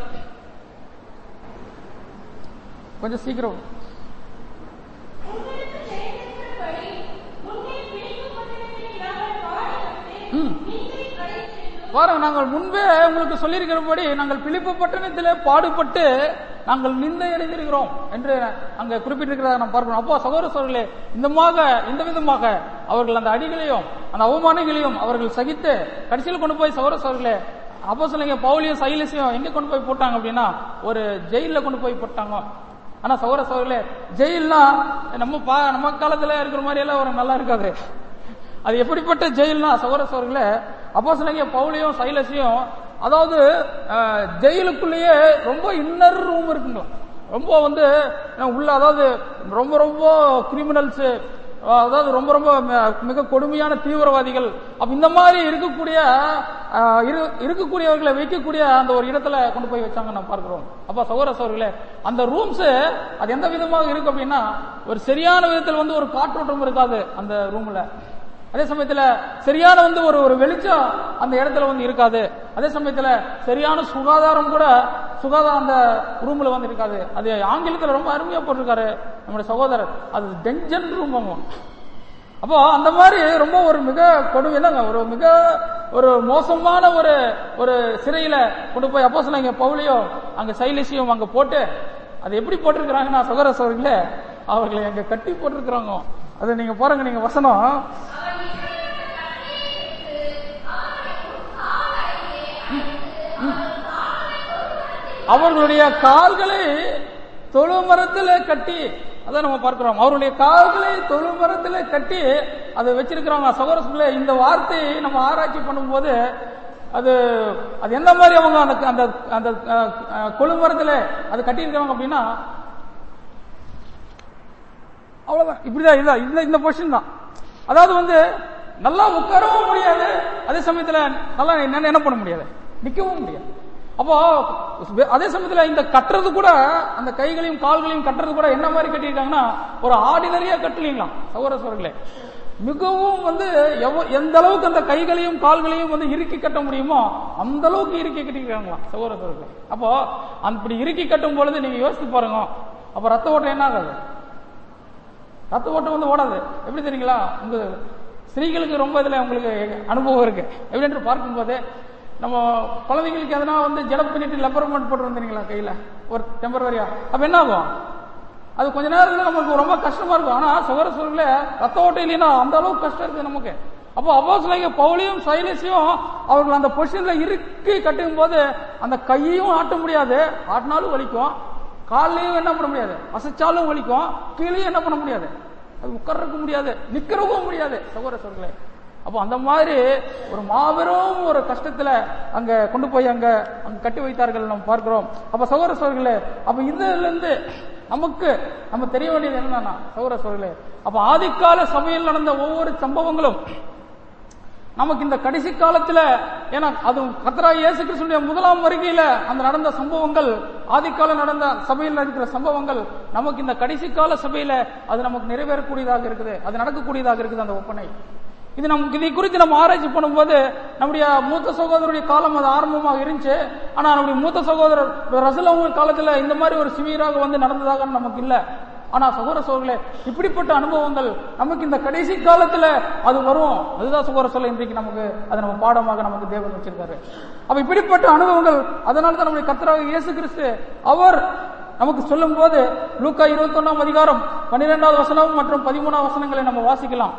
கொஞ்சம் சீக்கிரம் உங்களுக்கு செய்திருக்கிறபடி முன்னே பிடிக்கப்பட்டிருக்கிற நாங்கள் பாடுபட்டு ம். நீங்களை அழைத்திருந்தோம் பாருங்க நாங்கள் முன்பே உங்களுக்கு சொல்லியிருக்கிறபடி நாங்கள் பிலிப்பு பட்டணத்திலே பாடுபட்டு நாங்கள் நிந்தை அடைந்திருக்கிறோம் என்று அங்க குறிப்பிட்டிருக்கிறத நாம் பார்க்கிறோம் அப்போ சகோதர சோழர்களே இந்தமாக இந்த விதமாக அவர்கள் அந்த அடிகளையும் அந்த அவமானங்களையும் அவர்கள் சகித்து கடைசியில் கொண்டு போய் சகோதர சோழர்களே அப்போ சொல்லுங்க பவுலியும் சைலஸையும் எங்க கொண்டு போய் போட்டாங்க அப்படின்னா ஒரு ஜெயில கொண்டு போய் போட்டாங்க ஆனா சகோதர சோழர்களே ஜெயில்னா நம்ம பா நம்ம காலத்துல இருக்கிற மாதிரி எல்லாம் ஒரு நல்லா இருக்காது அது எப்படிப்பட்ட ஜெயில்னா சகோதர சோர்களே அப்போ சொன்னீங்க பவுலியும் சைலஸையும் அதாவது அஹ், ஜெயிலுக்குள்ளேயே ரொம்ப இன்னர் ரூம் இருக்குங்களா ரொம்ப வந்து அஹ், உள்ள அதாவது ரொம்ப ரொம்ப கிரிமினல்ஸ் அதாவது ரொம்ப ரொம்ப ம- மிக கொடுமையான தீவிரவாதிகள் அப்ப இந்த மாதிரி இருக்கக்கூடிய அஹ், இரு- இருக்கக்கூடியவர்களை வைக்கக்கூடிய அந்த ஒரு இடத்துல கொண்டு போய் வச்சாங்க நம்ம பார்க்கிறோம் அப்ப சகோதர சோர்களே அந்த ரூம்ஸ் அது எந்த விதமாக இருக்கு அப்படின்னா ஒரு சரியான விதத்தில் வந்து ஒரு காற்றோட்டம் இருக்காது அந்த ரூம்ல அதே சமயத்துல சரியான வந்து ஒரு ஒரு வெளிச்சம் அந்த இடத்துல வந்து இருக்காது அதே சமயத்துல சரியான சுகாதாரம் கூட சுகாதாரம் அந்த ரூம்ல வந்து இருக்காது அது ஆங்கிலத்துல ரொம்ப அருமையா போட்டிருக்காரு நம்முடைய சகோதரர் அது டென்ஜன் ரூம் அப்போ அந்த மாதிரி ரொம்ப ஒரு மிக கொடுமை தாங்க ஒரு மிக ஒரு மோசமான ஒரு ஒரு சிறையில கொண்டு போய் அப்போ சொன்னாங்க பவுலியும் அங்க சைலிசியும் அங்க போட்டு அது எப்படி போட்டிருக்கிறாங்கன்னா சகோதர சோர்களே அவர்களை அங்க கட்டி போட்டிருக்கிறாங்க அது நீங்க பாருங்க நீங்க வசனம் அவர்களுடைய கால்களை தொழுமரத்தில் கட்டி அதான் நம்ம பார்க்கிறோம் அவருடைய கால்களை தொழுமரத்தில் கட்டி அதை வச்சிருக்கிறாங்க சகோதரர்களே இந்த வார்த்தையை நம்ம ஆராய்ச்சி பண்ணும்போது அது அது எந்த மாதிரி அவங்க அந்த அந்த அந்த அஹ், அஹ், கொழுமரத்தில் அது கட்டியிருக்காங்க அப்படின்னா அவ்வளவுதான் இப்படிதான் இதுதான் இந்த இந்த பொசிஷன் தான் அதாவது வந்து நல்லா உட்காரவும் முடியாது அதே சமயத்துல நல்லா என்ன என்ன பண்ண முடியாது நிக்கவும் முடியாது அப்போ அதே சமயத்துல இந்த கட்டுறது கூட அந்த கைகளையும் கால்களையும் கட்டுறது கூட என்ன மாதிரி கட்டியிருக்காங்கன்னா ஒரு ஆர்டினரியா கட்டலீங்களாம் சகோதர சோர்களே மிகவும் வந்து எவ்வ- எந்த அளவுக்கு அந்த கைகளையும் கால்களையும் வந்து இறுக்கி கட்ட முடியுமோ அந்த அளவுக்கு இறுக்கி கட்டிருக்காங்களாம் சகோதர சோர்களே அப்போ அப்படி இறுக்கி கட்டும் பொழுது நீங்க யோசித்து பாருங்க அப்ப ரத்த ஓட்டம் என்ன ஆகாது ரத்த ஓட்டம் வந்து ஓடாது எப்படி தெரியுங்களா உங்க ஸ்திரீகளுக்கு ரொம்ப இதுல உங்களுக்கு அனுபவம் இருக்கு எப்படி என்று பார்க்கும்போது நம்ம குழந்தைங்களுக்கு எதனா வந்து ஜலம் பண்ணிட்டு லெப்பர்மெண்ட் போட்டு வந்தீங்களா கையில ஒரு டெம்பரரியா அப்ப என்ன ஆகும் அது கொஞ்ச நேரத்துல நமக்கு ரொம்ப கஷ்டமா இருக்கும் ஆனா சுகர சுகர்ல ரத்த ஓட்டம் இல்லைன்னா அந்த அளவுக்கு கஷ்டம் இருக்குது நமக்கு அப்போ அப்போ பவுலியும் சைலஸையும் அவர்கள் அந்த பொசிஷன்ல இறுக்கி கட்டும் போது அந்த கையையும் ஆட்ட முடியாது ஆட்டினாலும் வலிக்கும் காலையும் என்ன பண்ண முடியாது அசைச்சாலும் வலிக்கும் கீழேயும் என்ன பண்ண முடியாது அது உட்கார்றதுக்கு முடியாது நிக்கிறவும் முடியாது சகோதர சொல்களே அப்போ அந்த மாதிரி ஒரு மாபெரும் ஒரு கஷ்டத்துல அங்க கொண்டு போய் அங்க அங்க கட்டி வைத்தார்கள் நம்ம பார்க்கிறோம் அப்ப சகோதர சோர்களே அப்ப இதுல இருந்து நமக்கு நம்ம தெரிய வேண்டியது என்னன்னா சகோதர சோர்களே அப்ப ஆதிக்கால சபையில் நடந்த ஒவ்வொரு சம்பவங்களும் நமக்கு இந்த கடைசி காலத்துல ஏன்னா அது கத்ரா இயேசு கிறிஸ்துடைய முதலாம் வருகையில அந்த நடந்த சம்பவங்கள் ஆதிக்கால நடந்த சபையில் நடக்கிற சம்பவங்கள் நமக்கு இந்த கடைசி கால சபையில அது நமக்கு நிறைவேறக்கூடியதாக இருக்குது அது நடக்கக்கூடியதாக இருக்குது அந்த ஒப்பனை இது நமக்கு இதை குறித்து நம்ம ஆராய்ச்சி பண்ணும்போது நம்முடைய மூத்த சகோதரருடைய காலம் அது ஆரம்பமாக இருந்துச்சு ஆனா நம்முடைய மூத்த சகோதரர் ரசலவங்க காலத்துல இந்த மாதிரி ஒரு சிவியராக வந்து நடந்ததாக நமக்கு இல்ல ஆனா சகோதர சோழர்களே இப்படிப்பட்ட அனுபவங்கள் நமக்கு இந்த கடைசி காலத்துல அது வரும் அதுதான் சகோதர சொல்ல இன்றைக்கு நமக்கு அது நம்ம பாடமாக நமக்கு தேவன் வச்சிருக்காரு அப்ப இப்படிப்பட்ட அனுபவங்கள் அதனால தான் நம்முடைய கர்த்தராக இயேசு கிறிஸ்து அவர் நமக்கு சொல்லும் போது லூக்கா இருபத்தி ஒன்னாம் அதிகாரம் பன்னிரெண்டாவது வசனம் மற்றும் பதிமூணாம் வசனங்களை நம்ம வாசிக்கலாம்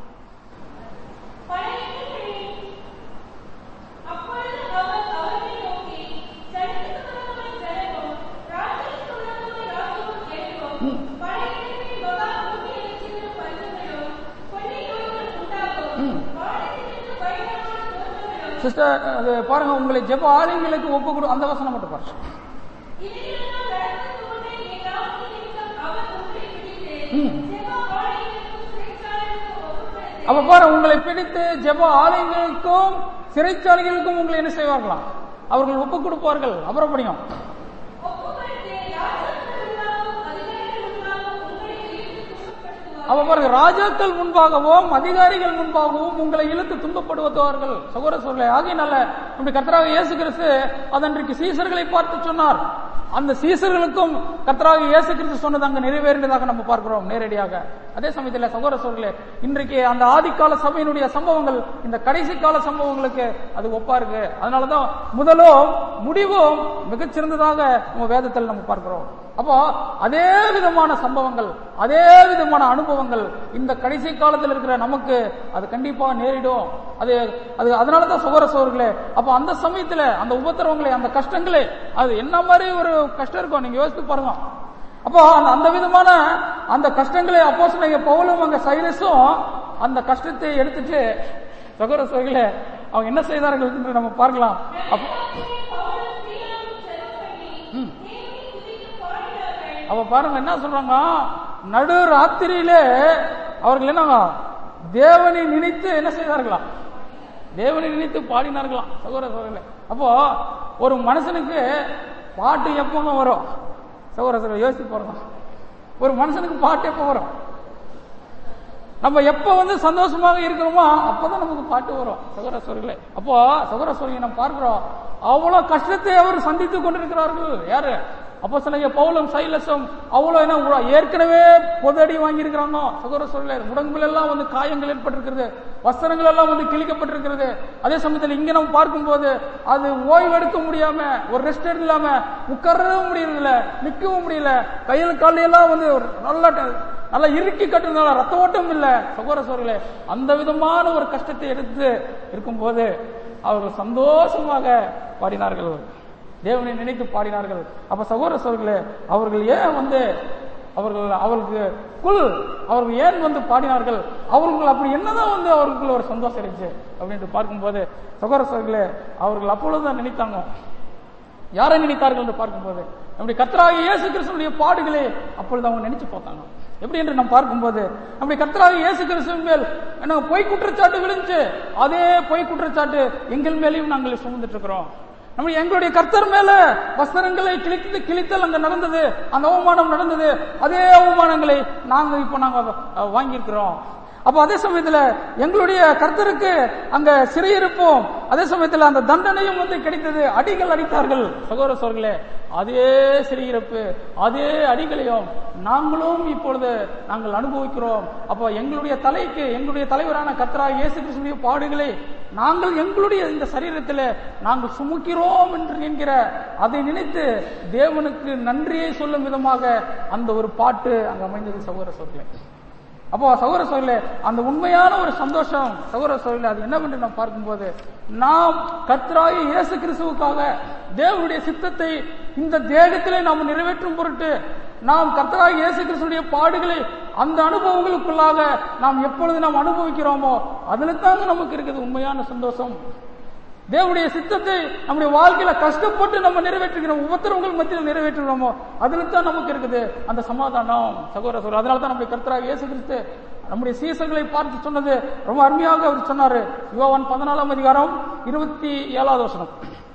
பழையவர்களே, அப்பொழுது அவர் அவர்களை நோக்கி, ஜனத்துக்கு விரோதமாய் ஜனமும், ராஜ்யத்துக்கு விரோதமாய் ராஜ்யமும் எழும்பும். பழையவர்களின் மகா பூமி எரிச்சலும் பஞ்சங்களும், கொள்ளை நோய்கள் உண்டாகும். வானத்திலிருந்து பயங்கரமான தோற்றங்களும், சிஸ்டர் அது பாருங்க உங்களை ஜெப ஆலயங்களுக்கு ஒப்பு கொடு அந்த வசனம் மட்டும் பாருங்க இவைகளெல்லாம் நடந்தது முன்னே என் நாமத்தின் நிமித்தம் அவர் உங்களை பிடித்து, ம். ஜெப ஆலயங்களுக்கும் சிறைச்சாலைகளுக்கும் ஒப்புக்கொடுத்து, அப்ப பாருங்க உங்களை பிடித்து ஜெப ஆலயங்களுக்கும் சிறைச்சாலைகளுக்கும் உங்களை என்ன செய்வார்களாம் அவர்கள் ஒப்புக் கொடுப்பார்கள் அப்புறம் படியும் ஒப்புக்கொடுத்து ராஜாக்கள் முன்பாகவும் அதிகாரிகள் முன்பாகவும் உங்களை இழுத்து துன்பப்படுத்துவார்கள். அவ பாருங்க ராஜாக்கள் முன்பாகவும் அதிகாரிகள் முன்பாகவும் உங்களை இழுத்து துன்பப்படுத்துவார்கள் சகோதர சொல்ல ஆகையினால இப்படி கர்த்தராக இயேசு கிறிஸ்து அதன்றைக்கு சீசர்களை பார்த்து சொன்னார் அந்த சீசர்களுக்கும் கர்த்தராக இயேசு கிறிஸ்து சொன்னது அங்க நிறைவேறினதாக நம்ம பார்க்கிறோம் நேரடியாக அதே சமயத்தில் சகோதர சொல்ல இன்றைக்கு அந்த ஆதிக்கால சபையினுடைய சம்பவங்கள் இந்த கடைசி கால சம்பவங்களுக்கு அது ஒப்பா இருக்கு அதனாலதான் முதலும் முடிவும் மிகச்சிறந்ததாக நம்ம வேதத்தில் நம்ம பார்க்கிறோம் அப்போ அதே விதமான சம்பவங்கள் அதே விதமான அனுபவங்கள் இந்த கடைசி காலத்தில் இருக்கிற நமக்கு அது கண்டிப்பா நேரிடும் அது அது அதனால தான் சுகர சோர்களே அப்போ அந்த சமயத்துல அந்த உபத்திரவங்களே அந்த கஷ்டங்களே அது என்ன மாதிரி ஒரு கஷ்டம் இருக்கும் நீங்க யோசித்து பாருங்க அப்போ அந்த அந்த விதமான அந்த கஷ்டங்களை அப்போ சொன்ன பவுலும் அங்க சைலஸும் அந்த கஷ்டத்தை எடுத்துட்டு சகோதர சோர்களே அவங்க என்ன செய்தார்கள் என்று நம்ம பார்க்கலாம் அப்போ பவுலும் சீலாவும் ஜெபம் பண்ணி ம். தேவனை துதித்து பாடினார்கள். அவ பாருங்க என்ன சொல்றாங்க நடு ராத்திரியிலே அவர்கள் என்னங்க தேவனை நினைத்து என்ன செய்தார்களாம் தேவனை நினைத்து பாடினார்களாம் சகோதர சகோதரர்களே அப்போ ஒரு மனுஷனுக்கு பாட்டு எப்போங்க வரும் சகோதர சகோதரர் யோசிச்சு பாருங்க ஒரு மனுஷனுக்கு பாட்டு எப்போ வரும் நம்ம எப்ப வந்து சந்தோஷமாக இருக்கிறோமோ அப்பதான் நமக்கு பாட்டு வரும் சகோதர சோர்களே அப்போ சகோதர சோழி நம்ம பார்க்கிறோம் அவ்வளவு கஷ்டத்தை அவர் சந்தித்துக் கொண்டிருக்கிறார்கள் யாரு அப்போ சில பவுலும் சைலஸும் அவ்வளவு என்ன உ- ஏற்கனவே பொதடி வாங்கியிருக்கிறாங்க சகோதர சோழர்களே உடம்புல எல்லாம் வந்து காயங்கள் ஏற்பட்டிருக்கிறது வஸ்திரங்கள் எல்லாம் வந்து கிழிக்கப்பட்டிருக்கிறது அதே சமயத்தில் இங்க நம்ம பார்க்கும்போது அது ஓய்வெடுக்க முடியாம ஒரு ரெஸ்ட் இல்லாம உட்காரவும் முடியறது இல்ல நிக்கவும் முடியல கையில் காலையெல்லாம் வந்து ஒரு நல்ல நல்லா இறுக்கி கட்டுனால ரத்த ஓட்டம் இல்ல சகோதர சோர்களே அந்த விதமான ஒரு கஷ்டத்தை எடுத்து இருக்கும்போது அவர்கள் சந்தோஷமாக பாடினார்கள் தேவனை நினைத்து பாடினார்கள் அப்ப சகோதர சோர்களே அவர்கள் ஏன் வந்து அவர்கள் அவர்களுக்கு குல் அவர்கள் ஏன் வந்து பாடினார்கள் அவர்கள் அப்படி என்னதான் வந்து அவர்களுக்குள்ள ஒரு சந்தோஷம் இருந்துச்சு அப்படின்ட்டு பார்க்கும்போது சகோதர சோர்களே அவர்கள் அப்பொழுதுதான் நினைத்தாங்க யாரை நினைத்தார்கள் என்று பார்க்கும்போது நம்முடைய கர்த்தராகிய இயேசு கிறிஸ்துவனுடைய பாடுகளை அப்பொழுது அவங்க நினைச்சு பார்த்தாங்க எப்படி என்று நாம் பார்க்கும்போது நம்முடைய கர்த்தராகிய இயேசு கிறிஸ்துவின் மேல் என்ன பொய் குற்றச்சாட்டு விழுந்துச்சு அதே பொய் குற்றச்சாட்டு எங்கள் மேலேயும் நாங்கள் சுமந்துட்டு இருக்கிறோம் நம்ம எங்களுடைய கர்த்தர் மேல வஸ்திரங்களை கிழித்து கிழித்தல் அங்க நடந்தது அந்த அவமானம் நடந்தது அதே அவமானங்களை நாங்க இப்போ நாங்க அஹ், வாங்கியிருக்கிறோம் அப்ப அதே சமயத்துல எங்களுடைய கர்த்தருக்கு அங்க சிறையிருப்போம் அதே சமயத்துல அந்த தண்டனையும் வந்து கிடைத்தது அடிகள் அடித்தார்கள் சகோதர சோர்களே அதே சிறையிருப்பு அதே அடிகளையும் நாங்களும் இப்பொழுது நாங்கள் அனுபவிக்கிறோம் அப்போ எங்களுடைய தலைக்கு எங்களுடைய தலைவரான கர்த்தரா இயேசு கிறிஸ்துடைய பாடுகளை நாங்கள் எங்களுடைய இந்த சரீரத்தில் நாங்கள் சுமக்கிறோம் என்று என்கிற அதை நினைத்து தேவனுக்கு நன்றியை சொல்லும் விதமாக அந்த ஒரு பாட்டு அங்க அமைந்தது சகோதர சோர்களே அப்போ சகோதர சோழர்களே அந்த உண்மையான ஒரு சந்தோஷம் சகோதர சோழர்களே அது என்னவென்று நாம் பார்க்கும்போது நாம் கர்த்தராகிய இயேசு கிறிஸ்துவுக்காக தேவனுடைய சித்தத்தை இந்த தேகத்திலே நாம் நிறைவேற்றும் பொருட்டு நாம் கர்த்தராகிய இயேசு கிறிஸ்துடைய பாடுகளை அந்த அனுபவங்களுக்குள்ளாக நாம் எப்பொழுது நாம் அனுபவிக்கிறோமோ அதுல தாங்க நமக்கு இருக்குது உண்மையான சந்தோஷம் தேவனுடைய சித்தத்தை நம்முடைய வாழ்க்கையில கஷ்டப்பட்டு நம்ம நிறைவேற்றுகிறோம் உபத்திரவங்கள் மத்தியில் நிறைவேற்றுகிறோமோ அதுல தான் நமக்கு இருக்குது அந்த சமாதானம் சகோதர சகோதரர் அதனால தான் நம்முடைய கர்த்தராக இயேசு கிறிஸ்து நம்முடைய சீசர்களை பார்த்து சொன்னது ரொம்ப அருமையாக அவர் சொன்னாரு யோவான் பதினாலாம் அதிகாரம் இருபத்தி ஏழாவது வசனம்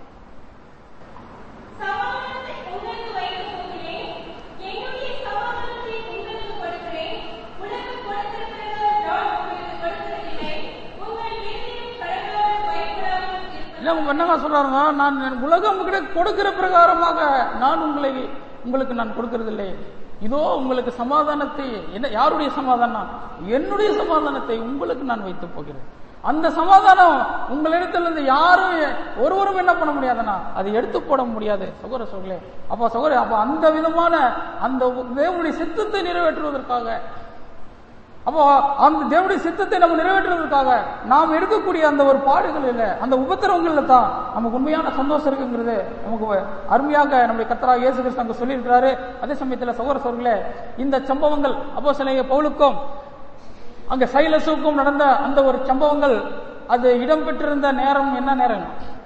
சமாதானத்தை உங்களுக்கு வைக்கப் போகிறேன். என்னுடைய சமாதானத்தை உங்களுக்கு கொடுக்கிறேன். உலகம் கொடுத்திருக்கிறது நான் உங்களுக்கு கொடுக்கிறதில்லை. உங்கள் இருதயம் கலங்காமல் பயப்படாமல் இருப்பதாக. இல்ல உங்க என்னங்க சொல்றாருன்னா நான் உலகம் கிட்ட கொடுக்கிற பிரகாரமாக நான் உங்களை உங்களுக்கு நான் கொடுக்கறதில்லை இதோ உங்களுக்கு சமாதானத்தை என்ன யாருடைய சமாதானம் என்னுடைய சமாதானத்தை உங்களுக்கு நான் வைத்து போகிறேன் அந்த சமாதானம் உங்களிடத்திலிருந்து யாரும் ஒருவரும் என்ன பண்ண முடியாதுன்னா அதை எடுத்து போட முடியாது சகோதர சோழர்களே அப்போ சகோதர அப்போ அந்த விதமான அந்த தேவனுடைய சித்தத்தை நிறைவேற்றுவதற்காக அப்போ அந்த தேவனுடைய சித்தத்தை நம்ம நிறைவேற்றுவதற்காக நாம் எடுக்கக்கூடிய அந்த ஒரு பாடுகள் இல்ல அந்த உபத்திரவங்கள்ல தான் நமக்கு உண்மையான சந்தோஷம் இருக்குங்கிறது நமக்கு அருமையாக நம்முடைய கத்தராக இயேசு கிறிஸ்து அங்க சொல்லியிருக்கிறாரு அதே சமயத்துல சகோதர சோர்களே இந்த சம்பவங்கள் அப்போ சில பவுலுக்கும் அங்க சைலசுக்கும் நடந்த அந்த ஒரு சம்பவங்கள் அது இடம்பெற்றிருந்த நேரம் என்ன நேரம்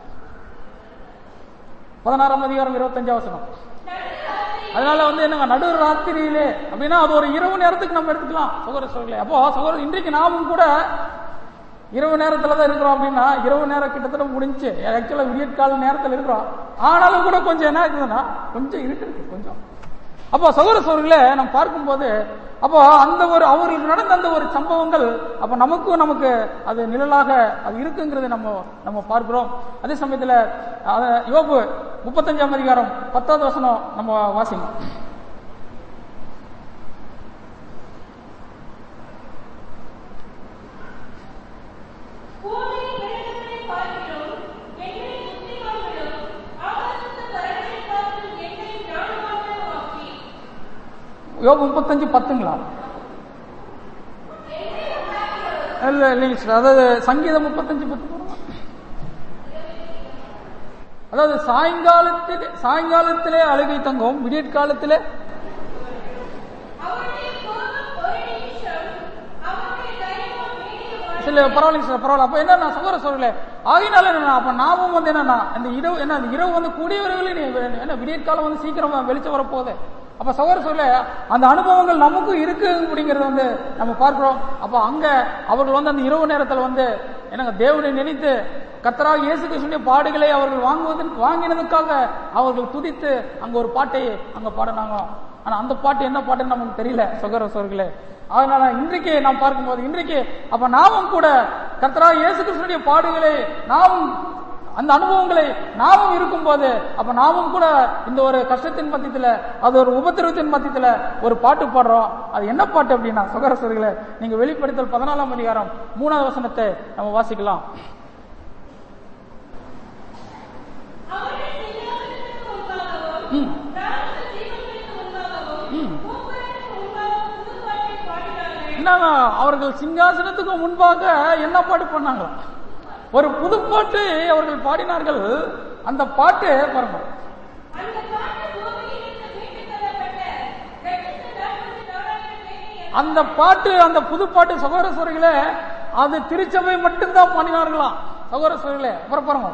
பதினாறாம் அதிகாரம் இருபத்தஞ்சாம் வசனம் அதனால வந்து என்னங்க நடு ராத்திரியிலே அப்படின்னா அது ஒரு இரவு நேரத்துக்கு நம்ம எடுத்துக்கலாம் சகோதர சோழர்களே அப்போ சகோதர இன்றைக்கு நாமும் கூட இரவு நேரத்துல தான் இருக்கிறோம் அப்படின்னா இரவு நேரம் கிட்டத்தட்ட முடிஞ்சு ஆக்சுவலா விடியற்கால நேரத்துல இருக்கிறோம் ஆனாலும் கூட கொஞ்சம் என்ன இருக்குதுன்னா கொஞ்சம் இருட்டு இருக்கு கொஞ்சம் அப்போ சகோதர சோர்களே நம்ம பார்க்கும்போது அப்போ அந்த ஒரு அவர்களுக்கு நடந்த அந்த ஒரு சம்பவங்கள் அப்ப நமக்கும் நமக்கு அது நிழலாக அது இருக்குங்கிறதை நம்ம நம்ம பார்க்கிறோம் அதே சமயத்துல அத யோபு முப்பத்தஞ்சாம் அதிகாரம் பத்தாவது வசனம் நம்ம வாசிக்கணும் பூமியின் விலங்குகளை பார்க்கிறோம் என்னை புத்திமான்களும் ஆகாசத்து பறவைகளை பார்க்கும் என்னை ஞானவான்களும் ஆக்கி யோபு முப்பத்தஞ்சு பத்துங்களா இல்ல இல்லைங்க சார் அதாவது சங்கீதம் முப்பத்தஞ்சு பத்து போடுங்க. அதாவது சாயங்காலத்திலே சாயங்காலத்திலே அழுகை தங்கும் விடியற்காலத்திலே அவருடைய கோபம் ஒரு நிமிஷம் அவருடைய தைரியம் மீறிய சில பரவாயில்லைங்க சார் பரவாயில்ல அப்ப என்ன சகோதர சொல்லல ஆகினால என்ன அப்ப நாமும் வந்து என்னன்னா இந்த இரவு என்ன அந்த இரவு வந்து கூடியவர்களே நீ என்ன விடியற்காலம் வந்து சீக்கிரமா வெளிச்சம் வரப்போகுது அப்ப சகோதர சொல்ல அந்த அனுபவங்கள் நமக்கும் இருக்கு அப்படிங்கறத வந்து நம்ம பார்க்கிறோம் அப்ப அங்க அவர்கள் வந்து அந்த இரவு நேரத்துல வந்து என்னங்க தேவனை நினைத்து கத்தராக இயேசு கிறிஸ்துடைய பாடுகளை அவர்கள் வாங்குவதற்கு வாங்கினதுக்காக அவர்கள் துதித்து அங்க ஒரு பாட்டை அங்க பாடினாங்க ஆனா அந்த பாட்டு என்ன பாட்டுன்னு நமக்கு தெரியல சகோதர சோர்களே அதனால இன்றைக்கு நாம் பார்க்கும்போது இன்றைக்கு அப்ப நாமும் கூட கர்த்தரா இயேசு கிறிஸ்துடைய பாடுகளை நாமும் அந்த அனுபவங்களை நாமும் இருக்கும்போது அப்ப நாமும் கூட இந்த ஒரு கஷ்டத்தின் மத்தியத்துல அது ஒரு உபத்திரவத்தின் மத்தியத்துல ஒரு பாட்டு பாடுறோம் அது என்ன பாட்டு அப்படின்னா சகோதர சோர்களே நீங்க வெளிப்படுத்தல் பதினாலாம் அதிகாரம் மூணாவது வசனத்தை நம்ம வாசிக்கலாம் அவருடைய சிங்காசனத்துக்கு முன்பாகவும் ம். ராஜ ஜீவன்களுக்கு முன்பாகவும் ம். பூப்பரனுக்கு முன்பாகவும் புதுப்பாட்டை பாடினார்கள் என்னன்னா அவர்கள் சிங்காசனத்துக்கு முன்பாக என்ன பாட்டு பண்ணாங்க ஒரு புது பாட்டு அவர்கள் பாடினார்கள் அந்த பாட்டு பாருங்க அந்த பாட்டு பூமியிலிருந்து மீட்டுத் தரப்பட்ட இரட்சித்த நாற்பது நாலாயிரம் பேரை அந்த பாட்டு அந்த புது பாட்டு சகோதர சோர்களே அது திருச்சபை மட்டும்தான் பாடினார்களாம் சகோதர சோர்களே அப்புறம் பாருங்க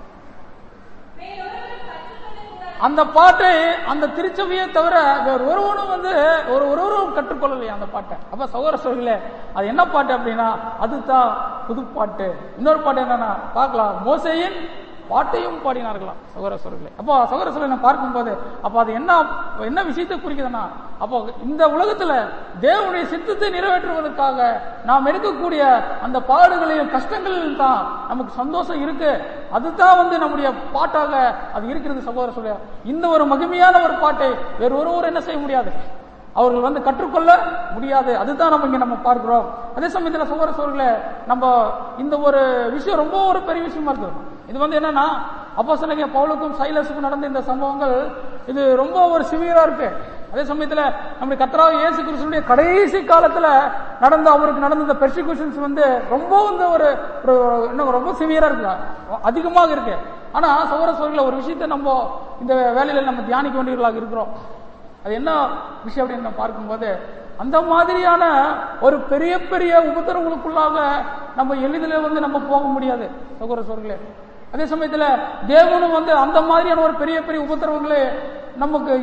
வேறொருவரும் கற்றுக்கொள்ளக்கூடாது அந்த பாட்டை அந்த திருச்சபையை தவிர வேற ஒருவனும் வந்து ஒரு ஒருவரும் கற்றுக்கொள்ளலையா அந்த பாட்டை அப்ப சகோதர சோர்களே அது என்ன பாட்டு அப்படின்னா அதுதான் புது பாட்டு இன்னொரு பாட்டு என்னன்னா பார்க்கலாம் மோசையின் பாட்டையும் பாடினார்களாம் சகோதர சோர்களே அப்போ சகோதர சோழனை பார்க்கும்போது அப்போ அது என்ன என்ன விஷயத்தை குறிக்குதுன்னா அப்போ இந்த உலகத்துல தேவனுடைய சித்தத்தை நிறைவேற்றுவதற்காக நாம் எடுக்கக்கூடிய அந்த பாடுகளையும் கஷ்டங்களில் தான் நமக்கு சந்தோஷம் இருக்கு அதுதான் வந்து நம்முடைய பாட்டாக அது இருக்கிறது சகோதர சொல்ல இந்த ஒரு மகிமையான ஒரு பாட்டை வேறு ஒருவர் என்ன செய்ய முடியாது அவர்கள் வந்து கற்றுக்கொள்ள முடியாது அதுதான் நம்ம இங்க நம்ம பார்க்கிறோம் அதே சமயத்துல சகோதர சோர்களே நம்ம இந்த ஒரு விஷயம் ரொம்ப ஒரு பெரிய விஷயமா இருக்கு இது வந்து என்னன்னா அப்போ சொன்னீங்க பவுலுக்கும் சைலஸுக்கும் நடந்த இந்த சம்பவங்கள் இது ரொம்ப ஒரு சிவியரா இருக்கு அதே சமயத்துல நம்முடைய கத்தராக இயேசு கிறிஸ்துடைய கடைசி காலத்துல நடந்த அவருக்கு நடந்த இந்த பெர்சிகூஷன்ஸ் வந்து ரொம்ப வந்து ஒரு ஒரு இன்னும் ரொம்ப சிவியரா இருக்கு அதிகமாக இருக்கு ஆனா சகோதர சோர்கள ஒரு விஷயத்தை நம்ம இந்த வேலையில நம்ம தியானிக்க வேண்டியவர்களாக இருக்கிறோம் அது என்ன விஷயம் அப்படின்னு நம்ம பார்க்கும்போது அந்த மாதிரியான ஒரு பெரிய பெரிய உபத்திரவங்களுக்குள்ளாக நம்ம எளிதில் வந்து நம்ம போக முடியாது சகோதர சோர்களே அதே சமயத்துல தேவனும் வந்து அந்த மாதிரியான ஒரு பெரிய பெரிய உபத்திரவங்களை நமக்கு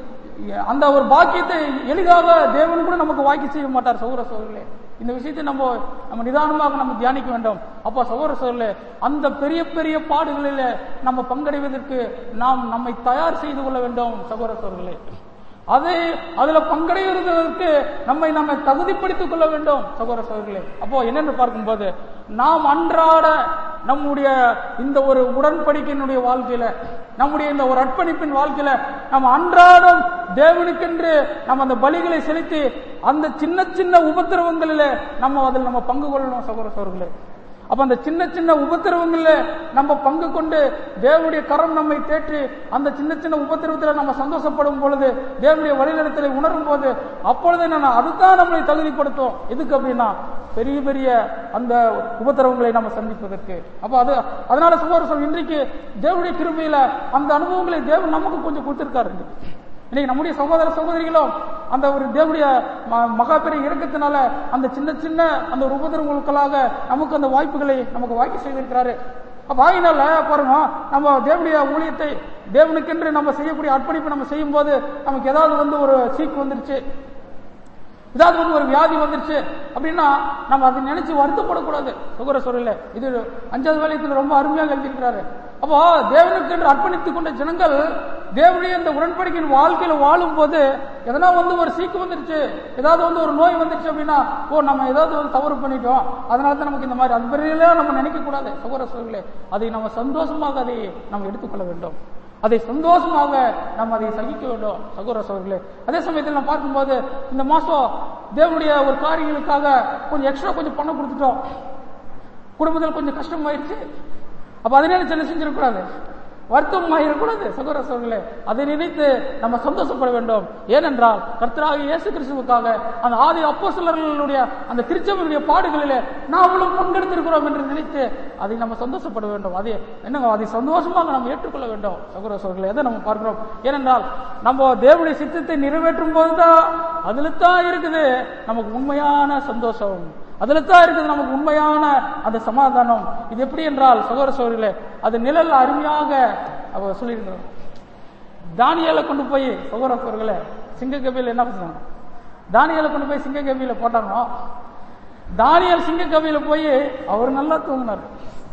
அந்த ஒரு பாக்கியத்தை எளிதாக தேவன் கூட நமக்கு வாக்கி செய்ய மாட்டார் சகோதர சோர்களே இந்த விஷயத்தை நம்ம நம்ம நிதானமாக நம்ம தியானிக்க வேண்டும் அப்போ சகோதர சோர்களே அந்த பெரிய பெரிய பாடுகளில் நம்ம பங்கடைவதற்கு நாம் நம்மை தயார் செய்து கொள்ள வேண்டும் சகோதர சோர்களே அது அதுல பங்கடைவதற்கு நம்மை நம்ம தகுதிப்படுத்திக் கொள்ள வேண்டும் சகோதர சகோதரிகளே அப்போ என்னென்னு பார்க்கும்போது நாம் அன்றாட நம்முடைய இந்த ஒரு உடன்படிக்கையினுடைய வாழ்க்கையில நம்முடைய இந்த ஒரு அர்ப்பணிப்பின் வாழ்க்கையில நம்ம அன்றாடம் தேவனுக்கென்று நம்ம அந்த பலிகளை செலுத்தி அந்த சின்ன சின்ன உபத்திரவங்களில நம்ம அதில் நம்ம பங்கு கொள்ளணும் சகோதர சகோதரிகளே அப்ப அந்த சின்ன சின்ன உபத்திரவங்கள்ல நம்ம பங்கு கொண்டு தேவனுடைய கரம் நம்மை தேற்றி அந்த சின்ன சின்ன உபத்திரவத்துல நம்ம சந்தோஷப்படும் பொழுது தேவனுடைய வழிநடத்தலை உணரும் போது அப்பொழுது என்னன்னா அதுதான் நம்மளை தகுதிப்படுத்தும் எதுக்கு அப்படின்னா பெரிய பெரிய அந்த உபத்திரவங்களை நம்ம சந்திப்பதற்கு அப்ப அது அதனால சுமார் இன்றைக்கு தேவனுடைய கிருபையில அந்த அனுபவங்களை தேவன் நமக்கு கொஞ்சம் கொடுத்திருக்காரு இன்னைக்கு. இன்னைக்கு நம்முடைய சகோதர சகோதரிகளும் அந்த ஒரு தேவனுடைய ம- மகா பெரிய இறக்கத்தினால அந்த சின்ன சின்ன அந்த ஒரு உபதிரவங்களுக்களாக நமக்கு அந்த வாய்ப்புகளை நமக்கு வாய்ப்பு செய்திருக்கிறாரு அப்ப ஆகினால பாருங்க நம்ம தேவனுடைய ஊழியத்தை தேவனுக்கென்று நம்ம செய்யக்கூடிய அர்ப்பணிப்பு நம்ம செய்யும் போது நமக்கு ஏதாவது வந்து ஒரு சீக்கு வந்துருச்சு ஏதாவது வந்து ஒரு வியாதி வந்துருச்சு அப்படின்னா நம்ம அதை நினைச்சு வருத்தப்படக்கூடாது சுகர சொல்லல இது அஞ்சாவது வேலையத்தில் ரொம்ப அருமையாக எழுதியிருக்கிறாரு அப்போ தேவனுக்கு என்று அர்ப்பணித்துக் கொண்ட ஜனங்கள் தேவனுடைய இந்த உடன்படிக்கையின் வாழ்க்கையில வாழும் போது எதனா வந்து ஒரு சீக்கு வந்துருச்சு ஏதாவது வந்து ஒரு நோய் வந்துருச்சு அப்படின்னா ஓ நம்ம ஏதாவது வந்து தவறு பண்ணிட்டோம் அதனால தான் நமக்கு இந்த மாதிரி அது மாதிரிலாம் நம்ம நினைக்க கூடாது சகோதர சோழர்களே அதை நம்ம சந்தோஷமாக அதை நம்ம எடுத்துக்கொள்ள வேண்டும் அதை சந்தோஷமாக நம்ம அதை சகிக்க வேண்டும் சகோதர சகோதரர்களே அதே சமயத்தில் நம்ம பார்க்கும்போது இந்த மாசம் தேவனுடைய ஒரு காரியங்களுக்காக கொஞ்சம் எக்ஸ்ட்ரா கொஞ்சம் பணம் கொடுத்துட்டோம் குடும்பத்தில் கொஞ்சம் கஷ்டமாயிருச்சு அப்ப அதை நினைச்சு என்ன செஞ்சிடக்கூடாது வருத்தம் ஆகிடக்கூடாது சகோதர சகோதரர்களே அதை நினைத்து நம்ம சந்தோஷப்பட வேண்டும் ஏனென்றால் கர்த்தராக இயேசு கிறிஸ்துவுக்காக அந்த ஆதி அப்போஸ்தலர்களுடைய அந்த திருச்சபையுடைய பாடுகளிலே நாமளும் பங்கெடுத்திருக்கிறோம் என்று நினைத்து அதை நம்ம சந்தோஷப்பட வேண்டும் அது என்னங்க அதை சந்தோஷமாக நம்ம ஏற்றுக்கொள்ள வேண்டும் சகோதர சகோதரர்களே எதை நம்ம பார்க்கிறோம் ஏனென்றால் நம்ம தேவனுடைய சித்தத்தை நிறைவேற்றும் போதுதான் அதுல தான் இருக்குது நமக்கு உண்மையான சந்தோஷம் அதுல தான் இருக்குது நமக்கு உண்மையான அந்த சமாதானம் இது எப்படி என்றால் சகோதர சகோதரிகளே அது நிழல் அருமையாக அவ சொல்லியிருக்கிறோம் தானியலை கொண்டு போய் சகோதர சகோதரர்களே சிங்க கபியில் என்ன பண்ணாங்க தானியலை கொண்டு போய் சிங்க கபியில போட்டாங்க தானியல் சிங்க கபியில போய் அவர் நல்லா தூங்கினார்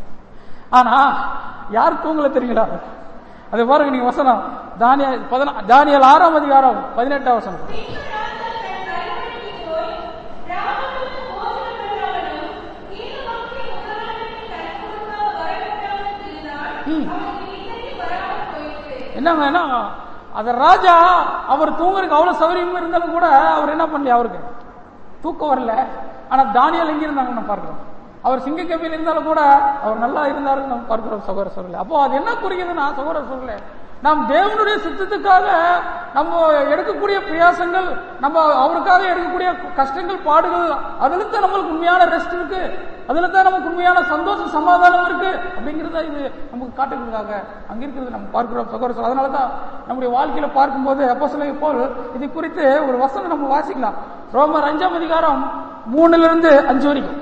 ஆனா யார் தூங்கல தெரியுங்களா அது பாருங்க நீங்க வசனம் தானியல் பதினா தானியல் ஆறாம் அதிகாரம் பதினெட்டாம் வசனம் பின்பு ராஜா தன் கருவறைக்கு போய் ராமனுக்கு போஜனம் பண்ணாமலும் தீர்க்க மக்களின் முதலாளிக்கு தனக்கு முன்பாக வரவிடாமலும் இருந்தான். ம். அவனுக்கு நிம்மதி வராமல் போயிற்று. என்னங்க என்ன அத ராஜா அவர் தூங்குறதுக்கு அவ்வளவு சௌகரியம் இருந்தாலும் கூட அவர் என்ன பண்ணல அவருக்கு தூக்கம் வரல ஆனா தானியல் எங்க இருந்தாங்க நம்ம பார்க்கிறோம் அவர் சிங்க கபியில் இருந்தாலும் கூட அவர் நல்லா இருந்தாருன்னு நம்ம பார்க்கிறோம் சகோதர சொல்லல அப்போ அது என்ன குறிக்குதுன்னா சகோதர சொல்லல நாம் தேவனுடைய சித்தத்துக்காக நம்ம எடுக்கக்கூடிய பிரயாசங்கள் நம்ம அவருக்காக எடுக்கக்கூடிய கஷ்டங்கள் பாடுகள் அதுல தான் நம்மளுக்கு உண்மையான ரெஸ்ட் இருக்கு அதுல தான் நமக்கு உண்மையான சந்தோஷம் சமாதானம் இருக்கு அப்படிங்கறத இது நமக்கு காட்டுறதுக்காக அங்க இருக்கிறது நம்ம பார்க்கிறோம் சகோதரர் அதனால தான் நம்முடைய வாழ்க்கையில பார்க்கும்போது அப்போ சிலை போல் இது குறித்து ஒரு வசனம் நம்ம வாசிக்கலாம் ரோமர் அஞ்சாம் அதிகாரம் மூணுல இருந்து அஞ்சு வரைக்கும்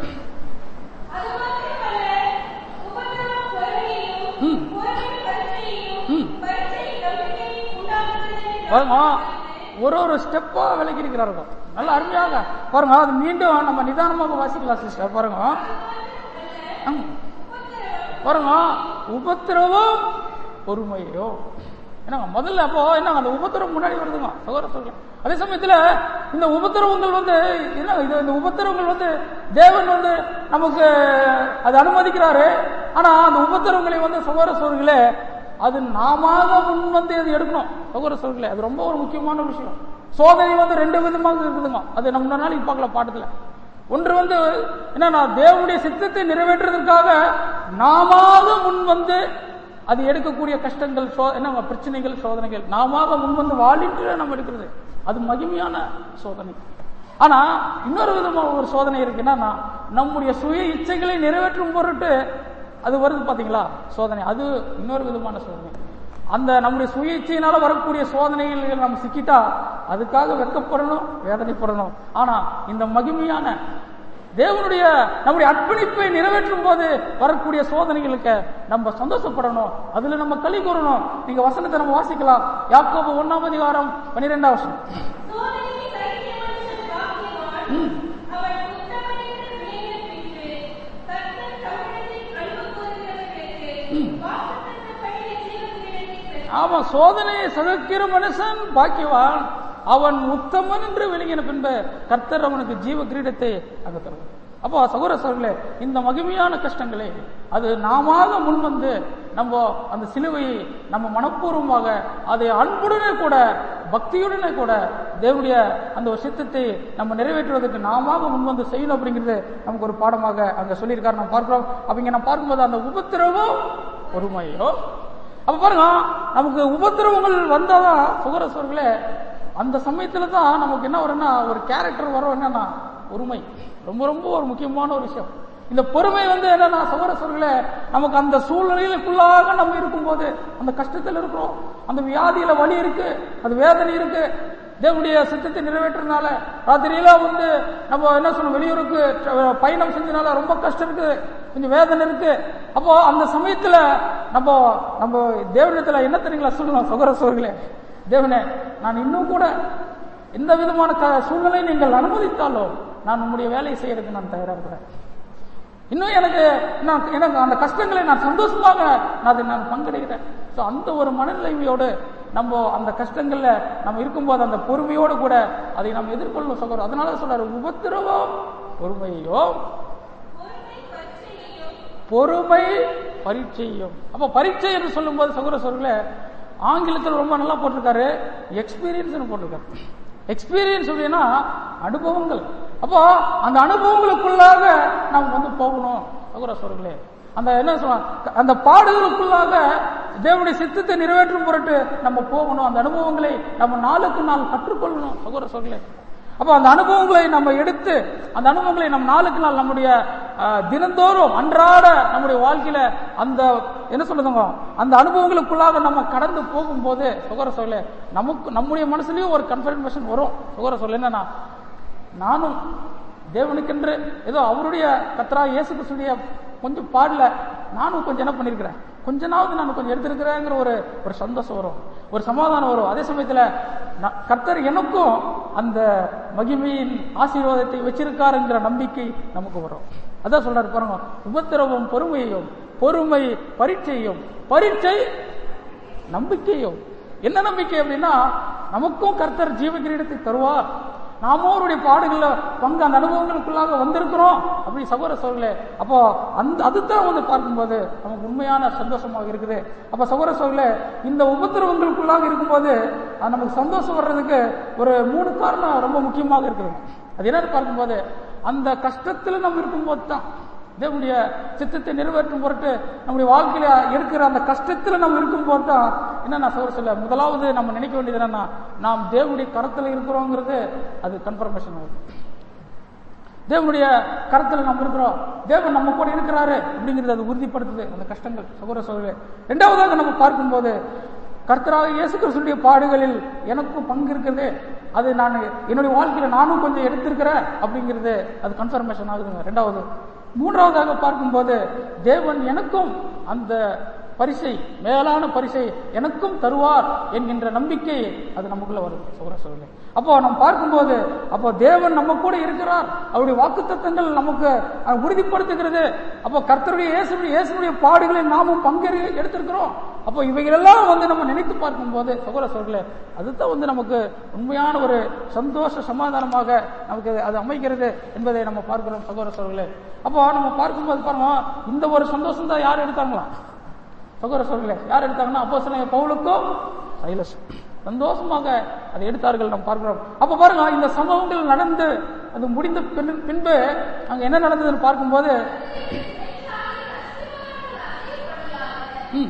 அது மாத்திரமல்ல, உபத்திரவம் பொறுமையையும், ம். பொறுமை பரீட்சையையும், ம். பரீட்சை நம்பிக்கையையும் உண்டாக்குகிறது என்று பாருங்க ஒரு ஒரு ஸ்டெப்பா விலகி இருக்கிறார்கள் நல்ல அருமையாக பாருங்க அது மீண்டும் நம்ம நிதானமாக வாசிக்கலாம் சிஸ்டர் பாருங்க ம். பாருங்க உபத்திரவம் பொறுமையோ என்னங்க முதல்ல அப்போ என்னங்க அந்த உபத்திரவம் முன்னாடி வருதுங்க சகோதர சொல்ல அதே சமயத்துல இந்த உபத்திரவங்கள் வந்து என்ன இது இந்த உபத்திரவங்கள் வந்து தேவன் வந்து நமக்கு அது அனுமதிக்கிறாரு ஆனா அந்த உபத்திரவங்களை வந்து சகோதர சோர்களே அது நாம முன் வந்து அது எடுக்கணும் சகோதர சோர்களே அது ரொம்ப ஒரு முக்கியமான விஷயம் சோதனை வந்து ரெண்டு விதமாக இருக்குதுங்க அது நம்ம இன்னொரு நாளைக்கு பார்க்கலாம் பாட்டத்துல ஒன்று வந்து என்னன்னா தேவனுடைய சித்தத்தை நிறைவேற்றுவதற்காக நாம முன் வந்து அது எடுக்கக்கூடிய கஷ்டங்கள் சோ என்ன பிரச்சனைகள் சோதனைகள் நாம முன் வந்து வாழிட்டு நம்ம எடுக்கிறது அது மகிமையான சோதனை ஆனா இன்னொரு விதமான ஒரு சோதனை இருக்கு என்னன்னா நம்முடைய சுய இச்சைகளை நிறைவேற்றும் பொருட்டு அது வருது பாத்தீங்களா சோதனை அது இன்னொரு விதமான சோதனை அந்த நம்முடைய சுய இச்சையினால வரக்கூடிய சோதனைகள் நம்ம சிக்கிட்டா அதுக்காக வெக்கப்படணும் வேதனைப்படணும் ஆனா இந்த மகிமையான தேவனுடைய நம்முடைய அர்ப்பணிப்பை நிறைவேற்றும் போது வரக்கூடிய சோதனைகளுக்கு நம்ம சந்தோஷப்படணும் அதுல நம்ம களி கூறணும் நீங்க வசனத்தை நம்ம வாசிக்கலாம் யாக்கோபு ஒன்னாம் அதிகாரம் பன்னிரெண்டாம் வசனம் சோதனையை சகிக்கிற மனுஷன் பாக்கியவான். அவன் உத்தமன் என்று விளையப் பெற்று, கர்த்தர் தம்மிடத்தில் அன்பு கூறுகிறவர்களுக்கு வாக்குத்தத்தப்படியே ஜீவக்கிரீடத்தைப் பெற்றான். ஆமா சோதனையை சகிக்கிற மனுஷன் பாக்கியவான் அவன் உத்தமன் என்று விளங்கின பின்பு கர்த்தர் அவனுக்கு ஜீவ கிரீடத்தை அங்க தருவார் அப்போ சகோதர சகோதரர்களே இந்த மகிமையான கஷ்டங்களை அது நாம முன் வந்து நம்ம அந்த சிலுவையை நம்ம மனப்பூர்வமாக அதை அன்புடனே கூட பக்தியுடனே கூட தேவனுடைய அந்த ஒரு சித்தத்தை நம்ம நிறைவேற்றுவதற்கு நாம முன் வந்து செய்யணும் அப்படிங்கிறது நமக்கு ஒரு பாடமாக அங்க சொல்லியிருக்காரு நம்ம பார்க்கிறோம் அப்படிங்க நம்ம பார்க்கும்போது அந்த உபத்திரவம் பொறுமையோ அப்ப பாருங்க நமக்கு உபத்திரவங்கள் வந்தாதான் சுகர சோர்களே அந்த சமயத்துல தான் நமக்கு என்ன வரும்னா ஒரு கேரக்டர் வரும் என்னன்னா பொறுமை ரொம்ப ரொம்ப ஒரு முக்கியமான ஒரு விஷயம் இந்த பொறுமை வந்து என்னன்னா சகோதர சோர்களே நமக்கு அந்த சூழ்நிலைகளுக்குள்ளாக நம்ம இருக்கும்போது அந்த கஷ்டத்தில் இருக்கிறோம் அந்த வியாதியில வலி இருக்கு அது வேதனை இருக்கு தேவனுடைய சித்தத்தை நிறைவேற்றுறதுனால ராத்திரியில வந்து நம்ம என்ன சொல்லணும் வெளியூருக்கு tra- பயணம் செஞ்சதுனால ரொம்ப கஷ்டம் இருக்கு கொஞ்சம் வேதனை இருக்கு அப்போ அந்த சமயத்துல நம்ம நம்ம தேவனிடத்துல என்ன தெரியுங்களா சொல்லணும் சகோதர சோர்களே தேவனே நான் இன்னும் கூட எந்த விதமான க- சூழ்நிலை நீங்கள் அனுமதித்தாலும் நான் உங்களுடைய வேலையை செய்யறதுக்கு நான் தயாரா இருக்கிறேன் இன்னும் எனக்கு நான் எனக்கு அந்த கஷ்டங்களை நான் சந்தோஷமாக நான் அதை நான் பங்கெடுக்கிறேன் ஸோ அந்த ஒரு மனநிலைமையோடு நம்ம அந்த கஷ்டங்கள்ல நம்ம இருக்கும்போது அந்த பொறுமையோடு கூட அதை நாம் எதிர்கொள்ளணும் சொல்றோம் அதனால சொல்றாரு உபத்திரவம் பொறுமையோ பொறுமை பரீட்சையையும் பொறுமை பரீட்சையும் அப்ப பரீட்சை என்று சொல்லும்போது சகோதர சோர்களே ஆங்கிலத்தில் ரொம்ப நல்லா போட்டிருக்காரு எக்ஸ்பீரியன்ஸ் போட்டிருக்காரு எக்ஸ்பீரியன்ஸ் அப்படின்னா அனுபவங்கள் அப்போ அந்த அனுபவங்களுக்குள்ளாக நாம் வந்து போகணும் சகோதர சோர்களே அந்த என்ன சொல்ல அந்த பாடுகளுக்குள்ளாக தேவனுடைய சித்தத்தை நிறைவேற்றும் பொருட்டு நம்ம போகணும் அந்த அனுபவங்களை நம்ம நாளுக்கு நாள் கற்றுக்கொள்ளணும் சகோதர சோர்களே அப்போ அந்த அனுபவங்களை நம்ம எடுத்து அந்த அனுபவங்களை நம்ம நாளுக்கு நாள் நம்முடைய அஹ், தினந்தோறும் அன்றாட நம்முடைய வாழ்க்கையில அந்த என்ன சொல்லுதுங்க அந்த அனுபவங்களுக்குள்ளாக நம்ம கடந்து போகும்போது சுகர சொல்ல நமக்கு நம்முடைய மனசுலயும் ஒரு கன்ஃபர்மேஷன் வரும் சுகர சொல்ல என்னன்னா நானும் தேவனுக்கென்று ஏதோ அவருடைய கத்ரா இயேசு கிறிஸ்துடைய கொஞ்சம் பாடல நானும் கொஞ்சம் என்ன பண்ணிருக்கிறேன் கொஞ்ச நாவது நான் கொஞ்சம் எடுத்திருக்கிறேங்கிற ஒரு ஒரு சந்தோஷம் வரும் ஒரு சமாதானம் வரும் அதே சமயத்துல நான் கர்த்தர் எனக்கும் அந்த மகிமையின் ஆசீர்வாதத்தை வச்சிருக்காருங்கிற நம்பிக்கை நமக்கு வரும் அதான் சொல்றாரு பாருங்க உபத்திரவம் பொறுமையையும் பொறுமை பரீட்சையும் பரீட்சை நம்பிக்கையும் என்ன நம்பிக்கை அப்படின்னா நமக்கும் கர்த்தர் ஜீவ கிரீடத்தை தருவார் நாமும் அவருடைய பாடுகள்ல பங்கு அந்த அனுபவங்களுக்குள்ளாக வந்திருக்கிறோம் அப்படி சகோதர சோழர்களே அப்போ அந்த அதுதான் வந்து பார்க்கும்போது நமக்கு உண்மையான சந்தோஷமாக இருக்குது அப்ப சகோதர சோழர்களே இந்த உபத்திரவங்களுக்குள்ளாக இருக்கும்போது அது நமக்கு சந்தோஷம் வர்றதுக்கு ஒரு மூணு காரணம் ரொம்ப முக்கியமாக இருக்குது அது என்னன்னு பார்க்கும்போது அந்த கஷ்டத்துல நம்ம இருக்கும்போது தான் தேவனுடைய சித்தத்தை நிறைவேற்றும் பொருட்டு நம்முடைய வாழ்க்கையில இருக்கிற அந்த கஷ்டத்துல நம்ம இருக்கும் போது தான் என்ன நான் சொல்ல சொல்ல முதலாவது நம்ம நினைக்க வேண்டியது என்னன்னா நாம் தேவனுடைய கரத்துல இருக்கிறோங்கிறது அது கன்ஃபர்மேஷன் ஆகும் தேவனுடைய கரத்துல நம்ம இருக்கிறோம் தேவன் நம்ம கூட இருக்கிறாரு அப்படிங்கிறது அது உறுதிப்படுத்துது அந்த கஷ்டங்கள் சகோதர சகோதரே ரெண்டாவதாக நம்ம பார்க்கும்போது கர்த்தராக இயேசு கிறிஸ்துடைய பாடுகளில் எனக்கும் பங்கு இருக்குது அது நான் என்னுடைய வாழ்க்கையில நானும் கொஞ்சம் எடுத்திருக்கிறேன் அப்படிங்கிறது அது கன்ஃபர்மேஷன் ஆகுதுங்க ரெண்டாவது மூன்றாவதாக பார்க்கும்போது தேவன் எனக்கும் அந்த பரிசை மேலான பரிசை எனக்கும் தருவார் என்கின்ற நம்பிக்கை அது நமக்குள்ள வருது சகோதர சகோதரர்களே அப்போ நம்ம பார்க்கும்போது அப்போ தேவன் நம்ம கூட இருக்கிறார் அவருடைய வாக்குத்தத்தங்கள் நமக்கு அஹ், உறுதிப்படுத்துகிறது அப்போ கர்த்தருடைய இயேசுடைய இயேசுடைய பாடுகளை நாமும் பங்கேறி எடுத்திருக்கிறோம் அப்போ இவைகளெல்லாம் வந்து நம்ம நினைத்து பார்க்கும்போது சகோதர சகோதரர்களே அதுதான் வந்து நமக்கு உண்மையான ஒரு சந்தோஷ சமாதானமாக நமக்கு அது அமைகிறது என்பதை நம்ம பார்க்கிறோம் சகோதர சகோதரர்களே அப்போ நம்ம பார்க்கும்போது பாருங்க இந்த ஒரு சந்தோஷம் தான் யார் எடுத்தாங்களா சகோதர சகோதரர்களே யார் எடுத்தாங்கன்னா அப்போ சில பவுலுக்கும் சைலஸ் சந்தோஷமாக அதை எடுத்தார்கள் நாம் பார்க்கிறோம் அப்ப பாருங்க இந்த சம்பவங்கள் நடந்து அது முடிந்த பின்- பின்பு அங்க என்ன நடந்ததுன்னு பார்க்கும்போது ம்.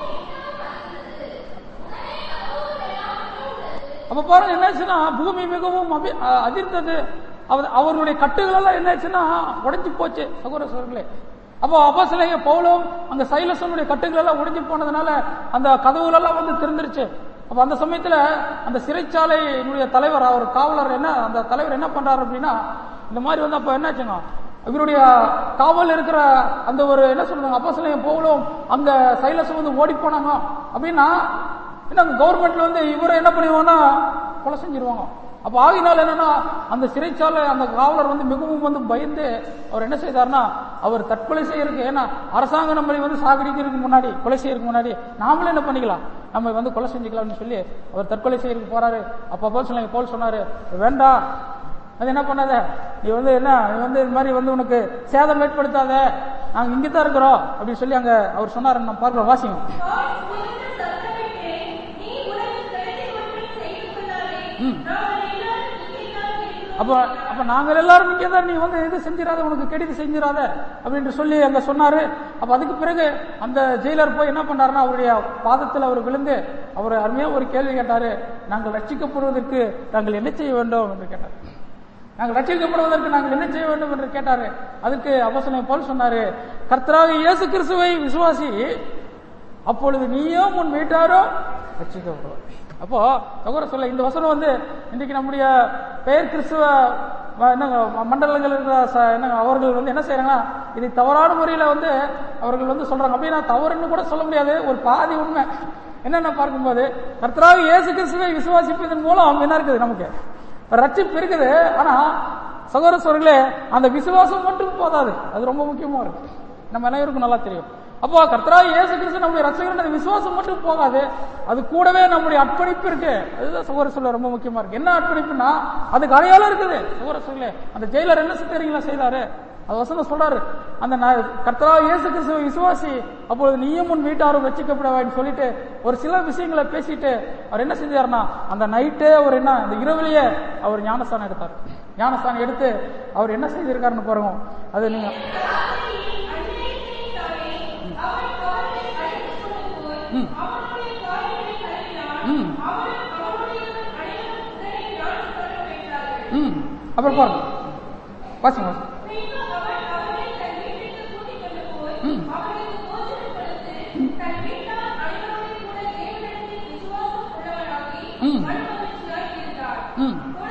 அப்ப பாருங்க என்னாச்சுன்னா பூமி மிகவும் அபி- அ- அதிர்ந்தது அவர் அவர்களுடைய கட்டுகள் எல்லாம் என்னாச்சுன்னா உடைஞ்சு போச்சு சகோதர சகோதரர்களே அப்போ அப்போஸ்தலங்க பவுலும் அங்க சைலசனுடைய கட்டுகள் எல்லாம் உடைஞ்சு போனதுனால அந்த கதவுகள் எல்லாம் வந்து திறந்துருச்சு அப்ப அந்த சமயத்துல அந்த சிறைச்சாலையினுடைய தலைவர் அவர் காவலர் என்ன அந்த தலைவர் என்ன பண்றாரு அப்படின்னா இந்த மாதிரி வந்து அப்ப என்னாச்சுங்க இவருடைய காவல் இருக்கிற அந்த ஒரு என்ன சொல்றாங்க அப்போஸ்தலங்க பவுலும் அங்க சைலஸ் வந்து ஓடி போனாங்க அப்படின்னா என்ன கவர்மெண்ட்ல வந்து இவரை என்ன பண்ணிடுவாங்கன்னா கொலை செஞ்சிருவாங்க அப்ப ஆகினால் என்னன்னா அந்த சிறைச்சாலை அந்த காவலர் வந்து மிகவும் வந்து பயந்து அவர் என்ன செய்தார்னா அவர் தற்கொலை செய்யறதுக்கு ஏன்னா அரசாங்கம் நம்மளை வந்து சாகடிக்கிறதுக்கு முன்னாடி கொலை செய்யறதுக்கு முன்னாடி நாமளே என்ன பண்ணிக்கலாம் நம்ம வந்து கொலை செஞ்சுக்கலாம்னு சொல்லி அவர் தற்கொலை செய்யறதுக்கு போறாரு அப்ப போல் சொன்னாங்க போல் சொன்னாரு வேண்டாம் அது என்ன பண்ணாத நீ வந்து என்ன நீ வந்து இது மாதிரி வந்து உனக்கு சேதம் ஏற்படுத்தாத நாங்க இங்க தான் இருக்கிறோம் அப்படின்னு சொல்லி அங்க அவர் சொன்னாரு நம்ம பார்க்கிறோம் வாசிங்க பால் உயர்ந்த சத்தமிட்டு, நீ உனக்கு கடைசி ஒன்றும் செய்து கொள்ளாதே. ம். நாங்கள் எல்லாரும் இங்கேதான் இருக்கிறோம். அப்ப அப்ப நாங்கள் எல்லாரும் இங்கே தான் நீ வந்து எது செஞ்சிடாத உனக்கு கெடுதி செஞ்சிடாத அப்படின்னு சொல்லி அங்க சொன்னாரு அப்ப அதுக்கு பிறகு அந்த ஜெயிலர் போய் என்ன பண்ணாருன்னா அவருடைய பாதத்தில் அவர் விழுந்து அவர் அருமையா ஒரு கேள்வி கேட்டாரு நாங்கள் ரட்சிக்கப்படுவதற்கு நாங்கள் என்ன செய்ய வேண்டும் என்று கேட்டார் நாங்கள் ரட்சிக்கப்படுவதற்கு நாங்கள் என்ன செய்ய வேண்டும் என்று கேட்டாரு அதுக்கு அவசனை போல் சொன்னாரு கர்த்தராக இயேசு கிறிஸ்துவை விசுவாசி அப்பொழுது நீயும் உன் வீட்டாரோ ரட்சிக்கப்படுவார் அப்போ சகோதர சொல்ல இந்த வசனம் வந்து இன்றைக்கு நம்முடைய பெயர் கிறிஸ்துவ வ- என்னங்க ம- மண்டலங்கள் இருக்கிற ச- என்னங்க அவர்கள் வந்து என்ன செய்யறாங்கன்னா இதை தவறான முறையில வந்து அவர்கள் வந்து சொல்றாங்க அப்படின்னா தவறுன்னு கூட சொல்ல முடியாது ஒரு பாதி உண்மை என்னென்ன பார்க்கும்போது கர்த்தராக இயேசு கிறிஸ்துவை விசுவாசிப்பதன் மூலம் என்ன இருக்குது நமக்கு ரட்சிப்பு இருக்குது ஆனா சகோதர சோர்களே அந்த விசுவாசம் மட்டும் போதாது அது ரொம்ப முக்கியமா இருக்கு நம்ம அனைவருக்கும் நல்லா தெரியும் அப்போ கர்த்தரா இயேசு கிறிஸ்து நம்முடைய ரட்சகர் அந்த விசுவாசம் மட்டும் போகாது அது கூடவே நம்முடைய அர்ப்பணிப்பு இருக்கு அதுதான் சகோதர சொல்ல ரொம்ப முக்கியமா இருக்கு என்ன அர்ப்பணிப்புனா அதுக்கு அடையாளம் இருக்குது சகோதர சொல்ல அந்த ஜெயிலர் என்ன தெரியுங்களா செய்தாரு அது வசனம் சொல்றாரு அந்த ந- கர்த்தரா இயேசு கிறிஸ்துவ விசுவாசி அப்பொழுது நீயும் உன் வீட்டாரும் ரட்சிக்கப்பட வேண்டும் சொல்லிட்டு ஒரு சில விஷயங்களை பேசிட்டு அவர் என்ன செஞ்சாருன்னா அந்த நைட்டே அவர் என்ன அந்த இரவிலேயே அவர் ஞானஸ்தானம் எடுத்தார் ஞானஸ்தானம் எடுத்து அவர் என்ன செய்திருக்காருன்னு பாருங்க அது நீங்க ம். ம். ம் அப்புறம் பாருங்க வாசிங்க வாசிங்க ம் ம். ம்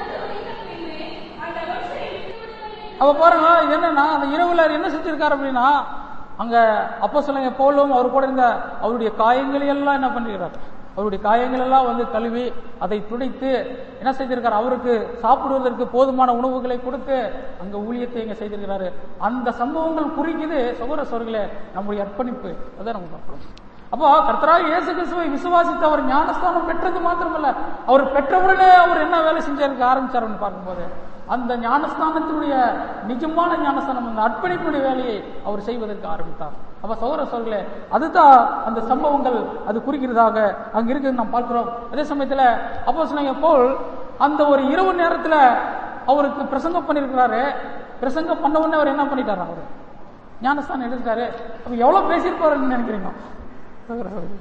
அப்ப பாருங்க இது என்னன்னா அந்த இரவுல என்ன செஞ்சிருக்காரு அப்படின்னா அங்க அப்போ சொல்லுங்க போலும் அவர் கூட இருந்த அவருடைய காயங்களை எல்லாம் என்ன பண்ணிருக்காரு அவருடைய காயங்கள் எல்லாம் வந்து கழுவி அதை துடைத்து என்ன செய்திருக்காரு அவருக்கு சாப்பிடுவதற்கு போதுமான உணவுகளை கொடுத்து அங்க ஊழியத்தை இங்க செய்திருக்கிறாரு அந்த சம்பவங்கள் குறிக்குது சகோதர சோர்களே நம்முடைய அர்ப்பணிப்பு அதான் நம்ம பார்க்கிறோம் அப்போ கர்த்தராக இயேசு கிறிஸ்துவை விசுவாசித்து அவர் ஞானஸ்தானம் பெற்றது மாத்திரமல்ல அவர் பெற்றவுடனே அவர் என்ன வேலை செஞ்சாருக்கு ஆரம்பிச்சாருன்னு பார்க்கும்போது அந்த ஞானஸ்தானத்தினுடைய நிஜமான ஞானஸ்தானம் அந்த அர்ப்பணிப்புடைய வேலையை அவர் செய்வதற்கு ஆரம்பித்தார் அப்ப சகோதர சொல்களே அதுதான் அந்த சம்பவங்கள் அது குறிக்கிறதாக அங்க இருக்குது நாம் பார்க்கிறோம் அதே சமயத்துல அப்போ சொன்னீங்க போல் அந்த ஒரு இரவு நேரத்துல அவருக்கு பிரசங்கம் பண்ணியிருக்கிறாரு பிரசங்கம் பண்ண உடனே அவர் என்ன பண்ணிட்டாரு அவரு ஞானஸ்தானம் எடுத்துட்டாரு அப்ப எவ்வளவு பேசியிருப்பாருன்னு நினைக்கிறீங்க சகோதர சகோதரி.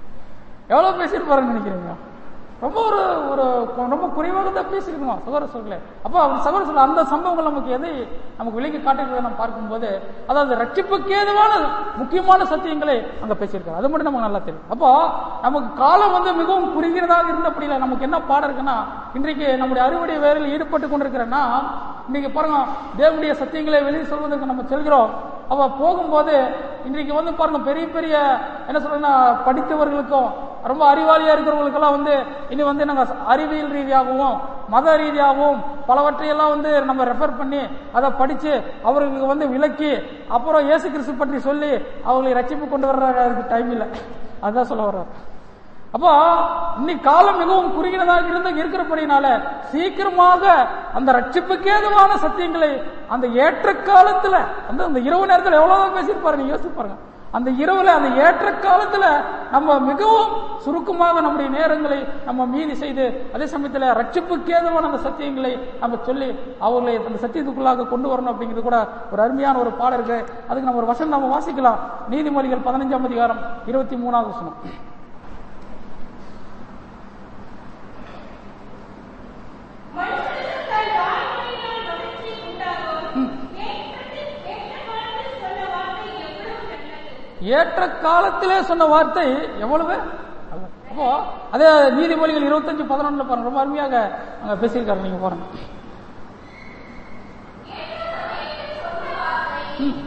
எவ்வளவு பேசியிருப்பாருன்னு நினைக்கிறீங்க ரொம்ப ஒரு ஒரு ரொம்ப குறைவாக தான் பேசியிருக்கணும் சகோதர சொல்ல அப்போ அவர் சகோதர சொல்ல அந்த சம்பவங்கள் நமக்கு எதை நமக்கு விலகி காட்டுகிறத நம்ம பார்க்கும்போது அதாவது ரட்சிப்புக்கு ஏதுவான முக்கியமான சத்தியங்களை அங்க பேசியிருக்காரு அது மட்டும் நமக்கு நல்லா தெரியும் அப்போ நமக்கு காலம் வந்து மிகவும் குறுகிறதாக இருந்தபடியில நமக்கு என்ன பாடம் இருக்குன்னா இன்றைக்கு நம்முடைய அறுவடை வேலையில் ஈடுபட்டு கொண்டிருக்கிறேன்னா இன்னைக்கு பாருங்க தேவனுடைய சத்தியங்களை வெளியே சொல்வதற்கு நம்ம செல்கிறோம் அவ போகும்போது இன்றைக்கு வந்து பாருங்க பெரிய பெரிய என்ன சொல்றேன்னா படித்தவர்களுக்கும் ரொம்ப அறிவாளியா இருக்கிறவங்களுக்கெல்லாம் வந்து இனி வந்து நாங்க அறிவியல் ரீதியாகவும் மத ரீதியாகவும் பலவற்றையெல்லாம் வந்து நம்ம ரெஃபர் பண்ணி அதை படிச்சு அவர்களுக்கு வந்து விளக்கி அப்புறம் இயேசு கிறிஸ்து பற்றி சொல்லி அவங்களை ரட்சிப்பு கொண்டு வர்றதுக்கு டைம் இல்லை அதுதான் சொல்ல வர்றாரு அப்போ இன்னைக்கு காலம் மிகவும் குறுகினதாக இருந்த இருக்கிறபடினால சீக்கிரமாக அந்த ரட்சிப்புக்கு ஏதுவான சத்தியங்களை அந்த ஏற்ற காலத்துல அந்த அந்த இரவு நேரத்துல எவ்வளவு பேசியிருப்பாரு நீங்க யோசிச்சு பாருங்க அந்த இரவுல அந்த ஏற்ற காலத்துல நம்ம மிகவும் சுருக்கமாக நம்முடைய நேரங்களை நம்ம மீதி செய்து அதே சமயத்துல ரட்சிப்புக்கு ஏதுவான அந்த சத்தியங்களை நம்ம சொல்லி அவர்களை அந்த சத்தியத்துக்குள்ளாக கொண்டு வரணும் அப்படிங்கிறது கூட ஒரு அருமையான ஒரு பாடம் இருக்கு அதுக்கு நம்ம ஒரு வசனம் நம்ம வாசிக்கலாம் நீதிமொழிகள் பதினஞ்சாம் அதிகாரம் இருபத்தி மூணாவது வசனம் மனுஷனுக்கு தன் வாய்மொழியினால் மகிழ்ச்சி உண்டாகும். ஏற்றத்தில் ஏற்ற காலத்தில் சொன்ன வார்த்தை எவ்வளவு நல்லது. ஏற்ற காலத்திலே சொன்ன வார்த்தை எவ்வளவு நல்லது. அப்போ அதே நீதிமொழிகள் இருபத்தஞ்சு பதினொன்றுல பாருங்க ரொம்ப அருமையாக அங்க பேசியிருக்காரு நீங்க பாருங்க ம்.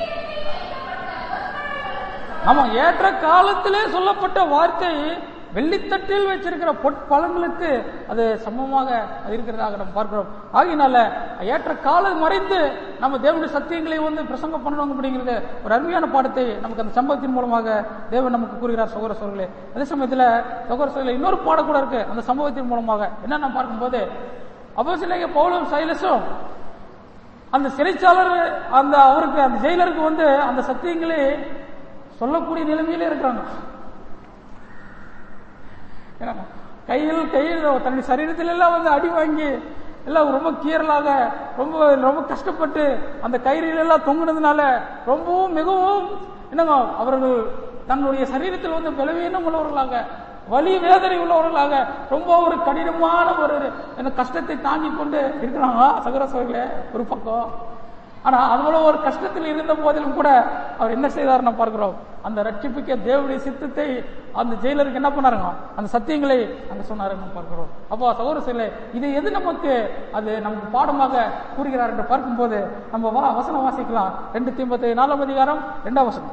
ஆமா ஏற்ற காலத்திலே சொல்லப்பட்ட வார்த்தை வெள்ளித்தட்டில் வச்சிருக்கிற பொற்பழங்களுக்கு அது சமமாக அது இருக்கிறதாக நம்ம பார்க்கிறோம் ஆகையினால ஏற்ற காலம் மறைந்து நம்ம தேவனுடைய சத்தியங்களை வந்து பிரசங்கம் பண்ணணும் அப்படிங்கிறது ஒரு அருமையான பாடத்தை நமக்கு அந்த சம்பவத்தின் மூலமாக தேவன் நமக்கு கூறுகிறார் சகோதர சோழர்களே அதே சமயத்துல சகோதர சோழர்களே இன்னொரு பாடம் கூட இருக்கு அந்த சம்பவத்தின் மூலமாக என்ன நம்ம பார்க்கும்போது அப்போ சிலைங்க பவுலும் சைலஸும் அந்த சிறைச்சாளர் அந்த அவருக்கு அந்த ஜெயிலருக்கு வந்து அந்த சத்தியங்களே சொல்லக்கூடிய நிலைமையிலே இருக்கிறாங்க ஏன்னா, கையில் கையில் தன்னுடைய சரீரத்தில் எல்லாம் வந்து அடி வாங்கி எல்லாம் ரொம்ப கீறலாக ரொம்ப ரொம்ப கஷ்டப்பட்டு அந்த கயிறில் எல்லாம் தொங்குனதுனால ரொம்பவும் மிகவும் என்னங்க அவர்கள் தன்னுடைய சரீரத்தில் வந்து பலவீனம் உள்ளவர்களாக வலி வேதனை உள்ளவர்களாக ரொம்ப ஒரு கடினமான ஒரு என்ன கஷ்டத்தை தாங்கி கொண்டு இருக்கிறாங்க சகர சகோதரர்களே ஒரு பக்கம் ஆனா அது போல ஒரு கஷ்டத்தில் இருந்த போதிலும் கூட அவர் என்ன செய்தார் நம்ம பார்க்கிறோம் அந்த ரட்சிப்புக்கு தேவனுடைய சித்தத்தை அந்த ஜெயிலருக்கு என்ன பண்ணாருங்க அந்த சத்தியங்களை அங்க சொன்னாரு நம்ம பார்க்கிறோம் அப்போ சகோதர சிலை இது எது நமக்கு அது நமக்கு பாடமாக கூறுகிறார் என்று பார்க்கும்போது நம்ம வா வசனம் வாசிக்கலாம் ரெண்டு தீம்பத்தி நாலாம் அதிகாரம் ரெண்டாம் வசனம்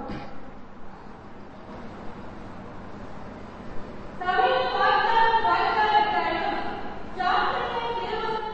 சபையில் பார்த்தால் பார்க்காவிட்டாலும் ஜாக்கிரதை திருவசனம்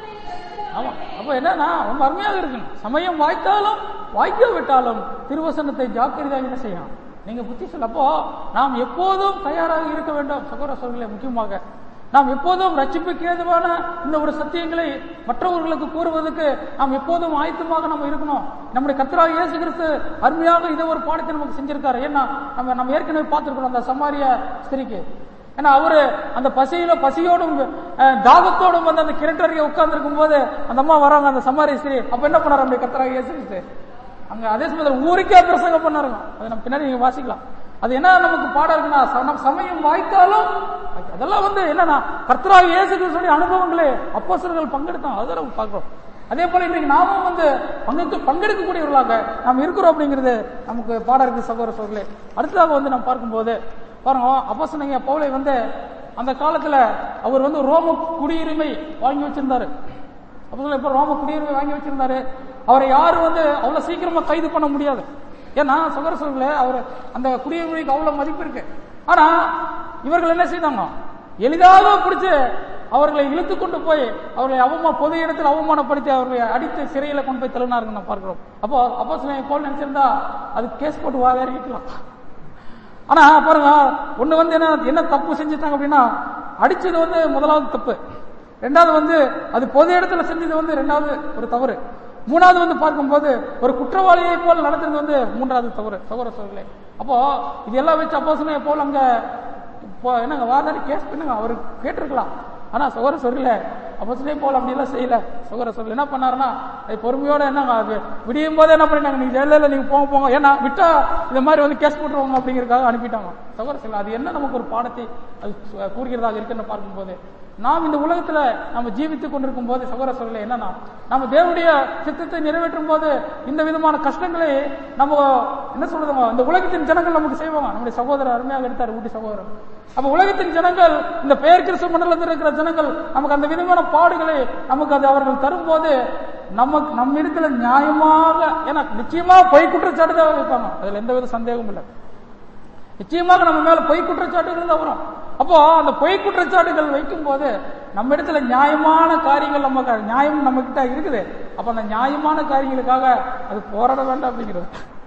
ஆமா அப்ப என்னன்னா ரொம்ப அருமையாக இருக்குங்க சமயம் வாய்த்தாலும் வாய்க்க விட்டாலும் திருவசனத்தை ஜாக்கிரதையாக என்ன செய்யணும் நீங்க புத்தி சொல்ல அப்போ நாம் எப்போதும் தயாராக இருக்க வேண்டும் சகோதர சோழர்களே முக்கியமாக நாம் எப்போதும் ரட்சிப்புக்கு ஏதுவான இந்த ஒரு சத்தியங்களை மற்றவர்களுக்கு கூறுவதற்கு நாம் எப்போதும் ஆயத்தமாக நம்ம இருக்கணும் நம்முடைய கத்தராக இயேசு கிறிஸ்து அருமையாக இதை ஒரு பாடத்தை நமக்கு செஞ்சிருக்காரு ஏன்னா நம்ம நம்ம ஏற்கனவே பார்த்திருக்கிறோம் அந்த சமாரிய ஸ்திரிக்கு ஏன்னா அவரு அந்த பசியில பசியோடும் அஹ், தாகத்தோடும் வந்து அந்த கிணற்றறிய உட்கார்ந்து இருக்கும் போது அந்த அம்மா வராங்க அந்த சமாரிய ஸ்திரீ அப்ப என்ன பண்ணாரு நம்முடைய கத்தராக இயேசு கிறிஸ்து அங்க அதே சமயத்தில் ஊருக்கே பிரசங்கம் பண்ணாருங்க அதை நம்ம பின்னாடி நீங்க வாசிக்கலாம் அது என்ன நமக்கு பாடம் இருக்குன்னா ச- நம்ம சமயம் வாய்த்தாலும் அதெல்லாம் வந்து என்னன்னா கர்த்தராக இயேசு கிறிஸ்துடைய அனுபவங்களே அப்போஸ்தலர்கள் பங்கெடுத்தோம் அதை நம்ம பார்க்கிறோம் அதே போல இன்னைக்கு நாமும் வந்து பங்கெடுத்து பங்கெடுக்கக்கூடியவர்களாக நாம் இருக்கிறோம் அப்படிங்கிறது நமக்கு பாடம் இருக்கு சகோதர சோழர்களே அடுத்ததாக வந்து நம்ம பார்க்கும்போது பாருங்க அப்போஸ்தலங்க பவுலை வந்து அந்த காலத்துல அவர் வந்து ரோம குடியுரிமை வாங்கி வச்சிருந்தாரு அப்போ இப்ப ரோம குடியுரிமை வாங்கி வச்சிருந்தாரு அவரை யாரும் வந்து அவ்வளவு சீக்கிரமா கைது பண்ண முடியாது ஏன்னா சகோதர சோழர்களே அவர் அந்த குடியுரிமைக்கு அவ்வளவு மதிப்பு இருக்கு ஆனா இவர்கள் என்ன செய்தாங்க எளிதாக பிடிச்சு அவர்களை இழுத்து கொண்டு போய் அவர்களை அவமா பொது இடத்தில் அவமானப்படுத்தி அவர்களை அடித்து சிறையில கொண்டு போய் தள்ளினாருங்க நம்ம பார்க்கிறோம் அப்போ அப்போ சில போல் நினைச்சிருந்தா அது கேஸ் போட்டு வாதாடிக்கலாம் ஆனா பாருங்க ஒண்ணு வந்து என்ன என்ன தப்பு செஞ்சுட்டாங்க அப்படின்னா அடிச்சது வந்து முதலாவது தப்பு ரெண்டாவது வந்து அது பொது இடத்துல செஞ்சது வந்து ரெண்டாவது ஒரு தவறு மூணாவது வந்து பார்க்கும்போது ஒரு குற்றவாளியை போல் நடந்தது வந்து மூன்றாவது தவறு சகோதர சோழர்களே அப்போ இது எல்லாம் வச்சு அப்போ போல் அங்க இப்போ என்னங்க வாதாடி கேஸ் பண்ணுங்க அவரு கேட்டிருக்கலாம் ஆனா சகோதர சொல்லல அப்போ சொல்லி போல அப்படி எல்லாம் செய்யல சகோதர சொல்லல என்ன பண்ணாருன்னா அது பொறுமையோட என்னங்க அது விடியும் போதே என்ன பண்ணிட்டாங்க நீங்க ஜெயில நீங்க போங்க போங்க ஏன்னா விட்டா இந்த மாதிரி வந்து கேஸ் போட்டுருவாங்க அப்படிங்கறதுக்காக அனுப்பிட்டாங்க சகோதர சொல்லல அது என்ன நமக்கு ஒரு பாடத்தை அது சு- கூறுகிறதாக இருக்குன்னு பார்க்கும்போது நாம் இந்த உலகத்துல நம்ம ஜீவித்துக் கொண்டிருக்கும் போது சகோதர சொல்லல என்னன்னா நம்ம தேவனுடைய சித்தத்தை நிறைவேற்றும் போது இந்த விதமான கஷ்டங்களை நம்ம என்ன சொல்றதுங்க இந்த உலகத்தின் ஜனங்கள் நமக்கு செய்வாங்க நம்முடைய சகோதரர் அருமையாக எடுத்தார் ஊட்டி சகோதரர் அப்ப உலகத்தின் ஜனங்கள் இந்த பெயர் கிறிஸ்துவ மண்டலத்தில் இருக்கிற ஜனங்கள் நமக்கு அந்த விதமான பாடுகளை நமக்கு அது அவர்கள் தரும்போது நமக்கு நம்ம இடத்துல நியாயமாக ஏன்னா நிச்சயமா பொய் குற்றச்சாட்டு தான் வைப்பாங்க அதுல எந்த வித சந்தேகமும் இல்லை நிச்சயமாக நம்ம மேல பொய் குற்றச்சாட்டுகள் தான் வரும் அப்போ அந்த பொய் குற்றச்சாட்டுகள் வைக்கும் போது நம்ம இடத்துல நியாயமான காரியங்கள் நம்ம நியாயம் நம்ம கிட்ட இருக்குது அப்ப அந்த நியாயமான காரியங்களுக்காக அது போராட வேண்டாம் அப்படிங்கிறது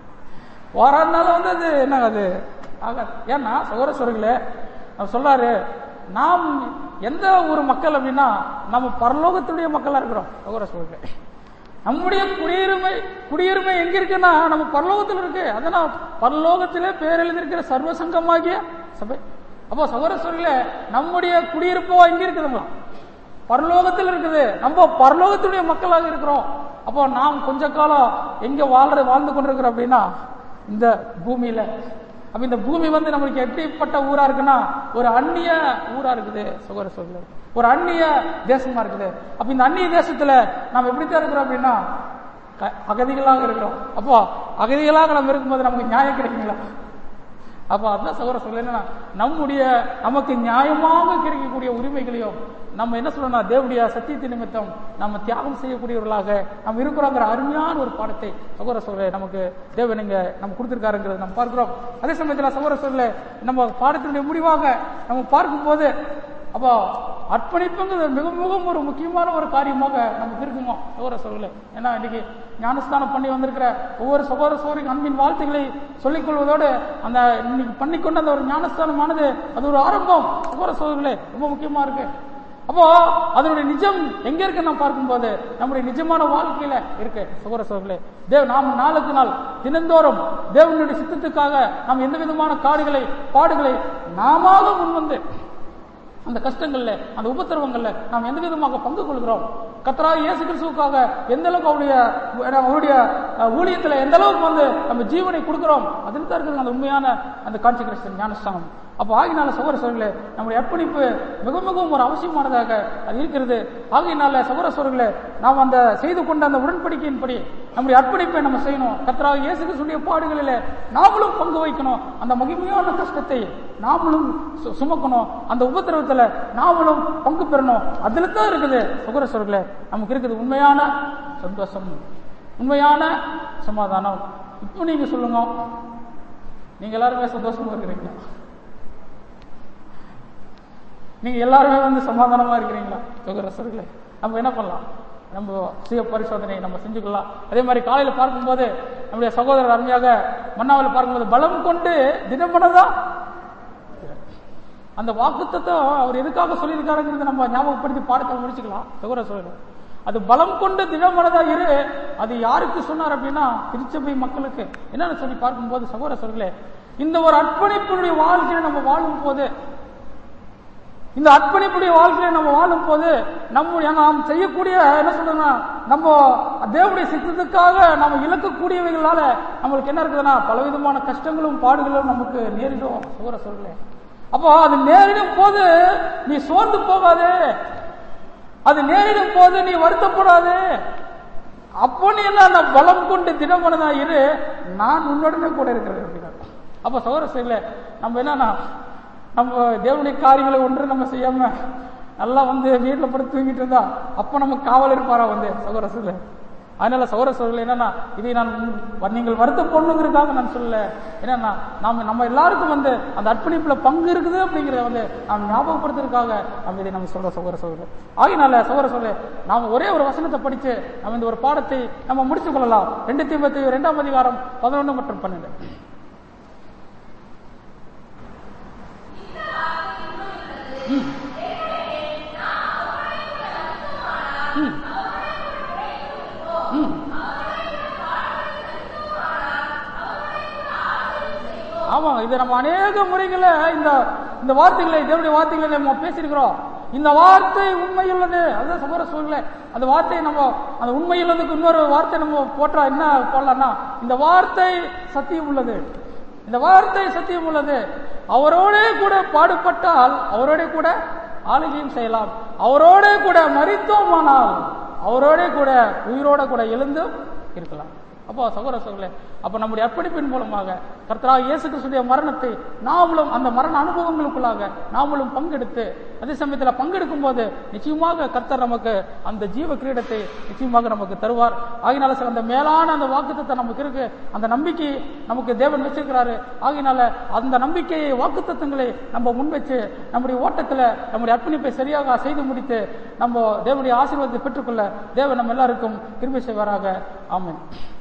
போராடினாலும் வந்து அது என்ன அது ஆகாது ஏன்னா சகோதர சொல்றீங்களே அவர் சொல்றாரு நாம் எந்த ஒரு மக்கள் அப்படின்னா நம்ம பரலோகத்துடைய மக்களா இருக்கிறோம் சகோதர சொல்றீங்களே நம்முடைய குடியுரிமை குடியுரிமை எங்க இருக்குன்னா நம்ம பரலோகத்தில் இருக்கு அதனால் பரலோகத்திலே பேர் எழுதியிருக்கிற சர்வ சங்கமாகிய சபை அப்போ சகோதர சொல்ல நம்முடைய குடியிருப்போ எங்க இருக்குதுங்களா பரலோகத்தில் இருக்குது நம்ம பரலோகத்துடைய மக்களாக இருக்கிறோம் அப்போ நாம் கொஞ்ச காலம் எங்க வாழ்ற வாழ்ந்து கொண்டிருக்கிறோம் அப்படின்னா இந்த பூமியில அப்ப இந்த பூமி வந்து நம்மளுக்கு எப்படிப்பட்ட ஊரா இருக்குன்னா ஒரு அந்நிய ஊரா இருக்குது சுகர சொல்ல ஒரு அந்நிய தேசமா இருக்குது அப்ப இந்த அந்நிய தேசத்துல நாம் எப்படித்தான் இருக்கிறோம் அப்படின்னா க- அகதிகளாக இருக்கிறோம் அப்போ அகதிகளாக நம்ம இருக்கும்போது நமக்கு நியாயம் கிடைக்குங்களா அப்ப அதான் சகோதர சொல்ல என்னன்னா நம்முடைய நமக்கு நியாயமாக கிடைக்கக்கூடிய உரிமைகளையும் நம்ம என்ன சொல்லணும் தேவனுடைய சத்தியத்தின் நிமித்தம் நம்ம தியாகம் செய்யக்கூடியவர்களாக நம்ம இருக்கிறோங்கிற அருமையான ஒரு பாடத்தை சகோதர சொல்ல நமக்கு தேவன் இங்க நம்ம கொடுத்திருக்காருங்கிறது நம்ம பார்க்கிறோம் அதே சமயத்துல சகோதர சொல்ல நம்ம பாடத்தினுடைய முடிவாக நம்ம பார்க்கும்போது அப்போ அர்ப்பணிப்புங்கிறது மிக மிகவும் ஒரு முக்கியமான ஒரு காரியமாக நமக்கு இருக்குங்க சகோதர சகோதரர்களே ஏன்னா இன்னைக்கு ஞானஸ்தானம் பண்ணி வந்திருக்கிற ஒவ்வொரு சகோதர சகோதரிக்கு அன்பின் வாழ்த்துக்களை சொல்லிக் கொள்வதோடு அந்த இன்னைக்கு பண்ணிக்கொண்ட அந்த ஒரு ஞானஸ்தானமானது அது ஒரு ஆரம்பம் சகோதர சகோதரர்களே ரொம்ப முக்கியமா இருக்கு அப்போ அதனுடைய நிஜம் எங்க இருக்கு நாம் பார்க்கும்போது நம்முடைய நிஜமான வாழ்க்கையில இருக்கு சகோதர சகோதரர்களே தேவ் நாம் நாளுக்கு நாள் தினந்தோறும் தேவனுடைய சித்தத்துக்காக நாம் எந்த விதமான காடுகளை பாடுகளை நாம முன்வந்து அந்த கஷ்டங்கள்ல அந்த உபத்திரவங்கள்ல நாம் எந்த விதமாக பங்கு கொள்கிறோம் கத்தரா இயேசு கிறிஸ்துவுக்காக எந்த அளவுக்கு அவருடைய அவருடைய அஹ், ஊழியத்துல எந்த அளவுக்கு வந்து நம்ம ஜீவனை கொடுக்கிறோம் அதில் தான் இருக்குது அந்த உண்மையான அந்த கான்சிகிரேஷன் ஞானஸ்தானம் அப்போ ஆகினால சகோதர சோழர்களே நம்முடைய அர்ப்பணிப்பு மிக மிகவும் ஒரு அவசியமானதாக அது இருக்கிறது ஆகையினால சகோதர சோழர்களே நாம் அந்த செய்து கொண்ட அந்த உடன்படிக்கையின்படி நம்முடைய அர்ப்பணிப்பை நம்ம செய்யணும் கத்தராக இயேசு கிறிஸ்துடைய பாடுகளிலே நாமளும் பங்கு வைக்கணும் அந்த மகிமையான கஷ்டத்தை நாமளும் சு- சுமக்கணும் அந்த உபத்திரவத்துல நாமளும் பங்கு பெறணும் அதுல தான் இருக்குது சகோதர சோழர்களே நமக்கு இருக்குது உண்மையான சந்தோஷம் உண்மையான சமாதானம் இப்போ நீங்க சொல்லுங்க நீங்க எல்லாருமே சந்தோஷமா இருக்கிறீங்களா நீங்க எல்லாருமே வந்து சமாதானமா இருக்கிறீங்களா சகோதர சோழர்களே நம்ம என்ன பண்ணலாம் நம்ம சுய பரிசோதனை நம்ம செஞ்சுக்கலாம் அதே மாதிரி காலையில பார்க்கும்போது நம்முடைய சகோதரர் அருமையாக மன்னாவில் பார்க்கும்போது பலம் கொண்டு தினமனதா அந்த வாக்குத்தத்தை அவர் எதுக்காக சொல்லியிருக்காருங்கிறத நம்ம ஞாபகப்படுத்தி பாடத்தை முடிச்சுக்கலாம் சகோதர சொல்லுங்க அது பலம் கொண்டு திடமனதா இரு அது யாருக்கு சொன்னார் அப்படின்னா திருச்சபை மக்களுக்கு என்னன்னு சொல்லி பார்க்கும்போது சகோதர சொல்களே இந்த ஒரு அர்ப்பணிப்பினுடைய வாழ்க்கையை நம்ம வாழும் போது இந்த அர்ப்பணிப்புடைய வாழ்க்கையை நம்ம வாழும் போது நம்முடைய நாம் செய்யக்கூடிய என்ன சொல்றதுன்னா நம்ம தேவனுடைய சித்தத்துக்காக நம்ம இழக்கக்கூடியவைகளால நம்மளுக்கு என்ன இருக்குதுன்னா பலவிதமான கஷ்டங்களும் பாடுகளும் நமக்கு நேரிடும் சகோதர சொல்களே அப்போ அது நேரிடும் போது நீ சோர்ந்து போகாதே அது நேரிடும் போது நீ வருத்தப்படாதே அப்போ நீ என்ன பலம் கொண்டு தினமனதா இரு நான் உன்னுடனே கூட இருக்கிறேன் அப்படின்னா அப்ப சகோதர செயல நம்ம என்னன்னா நம்ம தேவனுடைய காரியங்களை ஒன்று நம்ம செய்யாம நல்லா வந்து வீட்டில் படுத்து தூங்கிட்டு இருந்தா அப்ப நம்ம காவல் இருப்பாரா வந்து சகோதர செயல அதனால சௌர சோழர்கள் என்னன்னா இதை நான் உன் நீங்கள் வருத்த பொண்ணுங்கிறதுக்காக நான் சொல்லல என்னன்னா நாம நம்ம எல்லாருக்கும் வந்து அந்த அர்ப்பணிப்புல பங்கு இருக்குது அப்படிங்கிறத வந்து நாம் ஞாபகப்படுத்துறதுக்காக நம்ம இதை நம்ம சொல்ற சௌர சோழர்கள் ஆகினால சௌர சோழ நாம் ஒரே ஒரு வசனத்தை படிச்சு நம்ம இந்த ஒரு பாடத்தை நம்ம முடித்துக் கொள்ளலாம் ரெண்டு தீபத்தி இரண்டாம் அதிகாரம் பதினொன்று மற்றும் பன்னெண்டு ம். ம். ம். ஆமா இது நம்ம அநேக முறைகளை இந்த இந்த வார்த்தைகளை தேவனுடைய வார்த்தைகளை நம்ம பேசியிருக்கிறோம் இந்த வார்த்தை உண்மையுள்ளது அதுதான் சகோதர சூழ்நிலை அந்த வார்த்தை நம்ம அந்த உண்மையுள்ளதுக்கு இன்னொரு வார்த்தை நம்ம போட்டா என்ன போடலாம்னா இந்த வார்த்தை சத்தியம் உள்ளது இந்த வார்த்தை சத்தியம் உள்ளது அவரோட கூட பாடுபட்டால் அவரோட கூட ஆளுகையும் செய்யலாம் அவரோட கூட மறித்தோமானால் அவரோட கூட உயிரோட கூட எழுந்தும் இருக்கலாம் அப்போ சகோதர சகோதரர்களே அப்ப நம்முடைய அர்ப்பணிப்பின் மூலமாக கர்த்தராக இயேசு கிறிஸ்துடைய மரணத்தை நாமளும் அந்த மரண அனுபவங்களுக்குள்ளாக நாமளும் பங்கெடுத்து அதே சமயத்தில் பங்கெடுக்கும் போது நிச்சயமாக கர்த்தர் நமக்கு அந்த ஜீவ கிரீடத்தை நிச்சயமாக நமக்கு தருவார் ஆகினால சில அந்த மேலான அந்த வாக்குத்தத்தை நமக்கு இருக்கு அந்த நம்பிக்கை நமக்கு தேவன் வச்சிருக்கிறாரு ஆகினால அந்த நம்பிக்கையை வாக்குத்தத்தங்களை நம்ம முன் வச்சு நம்முடைய ஓட்டத்துல நம்முடைய அர்ப்பணிப்பை சரியாக செய்து முடித்து நம்ம தேவனுடைய ஆசீர்வாதத்தை பெற்றுக்கொள்ள தேவன் நம்ம எல்லாருக்கும் கிருபை செய்வாராக ஆமென்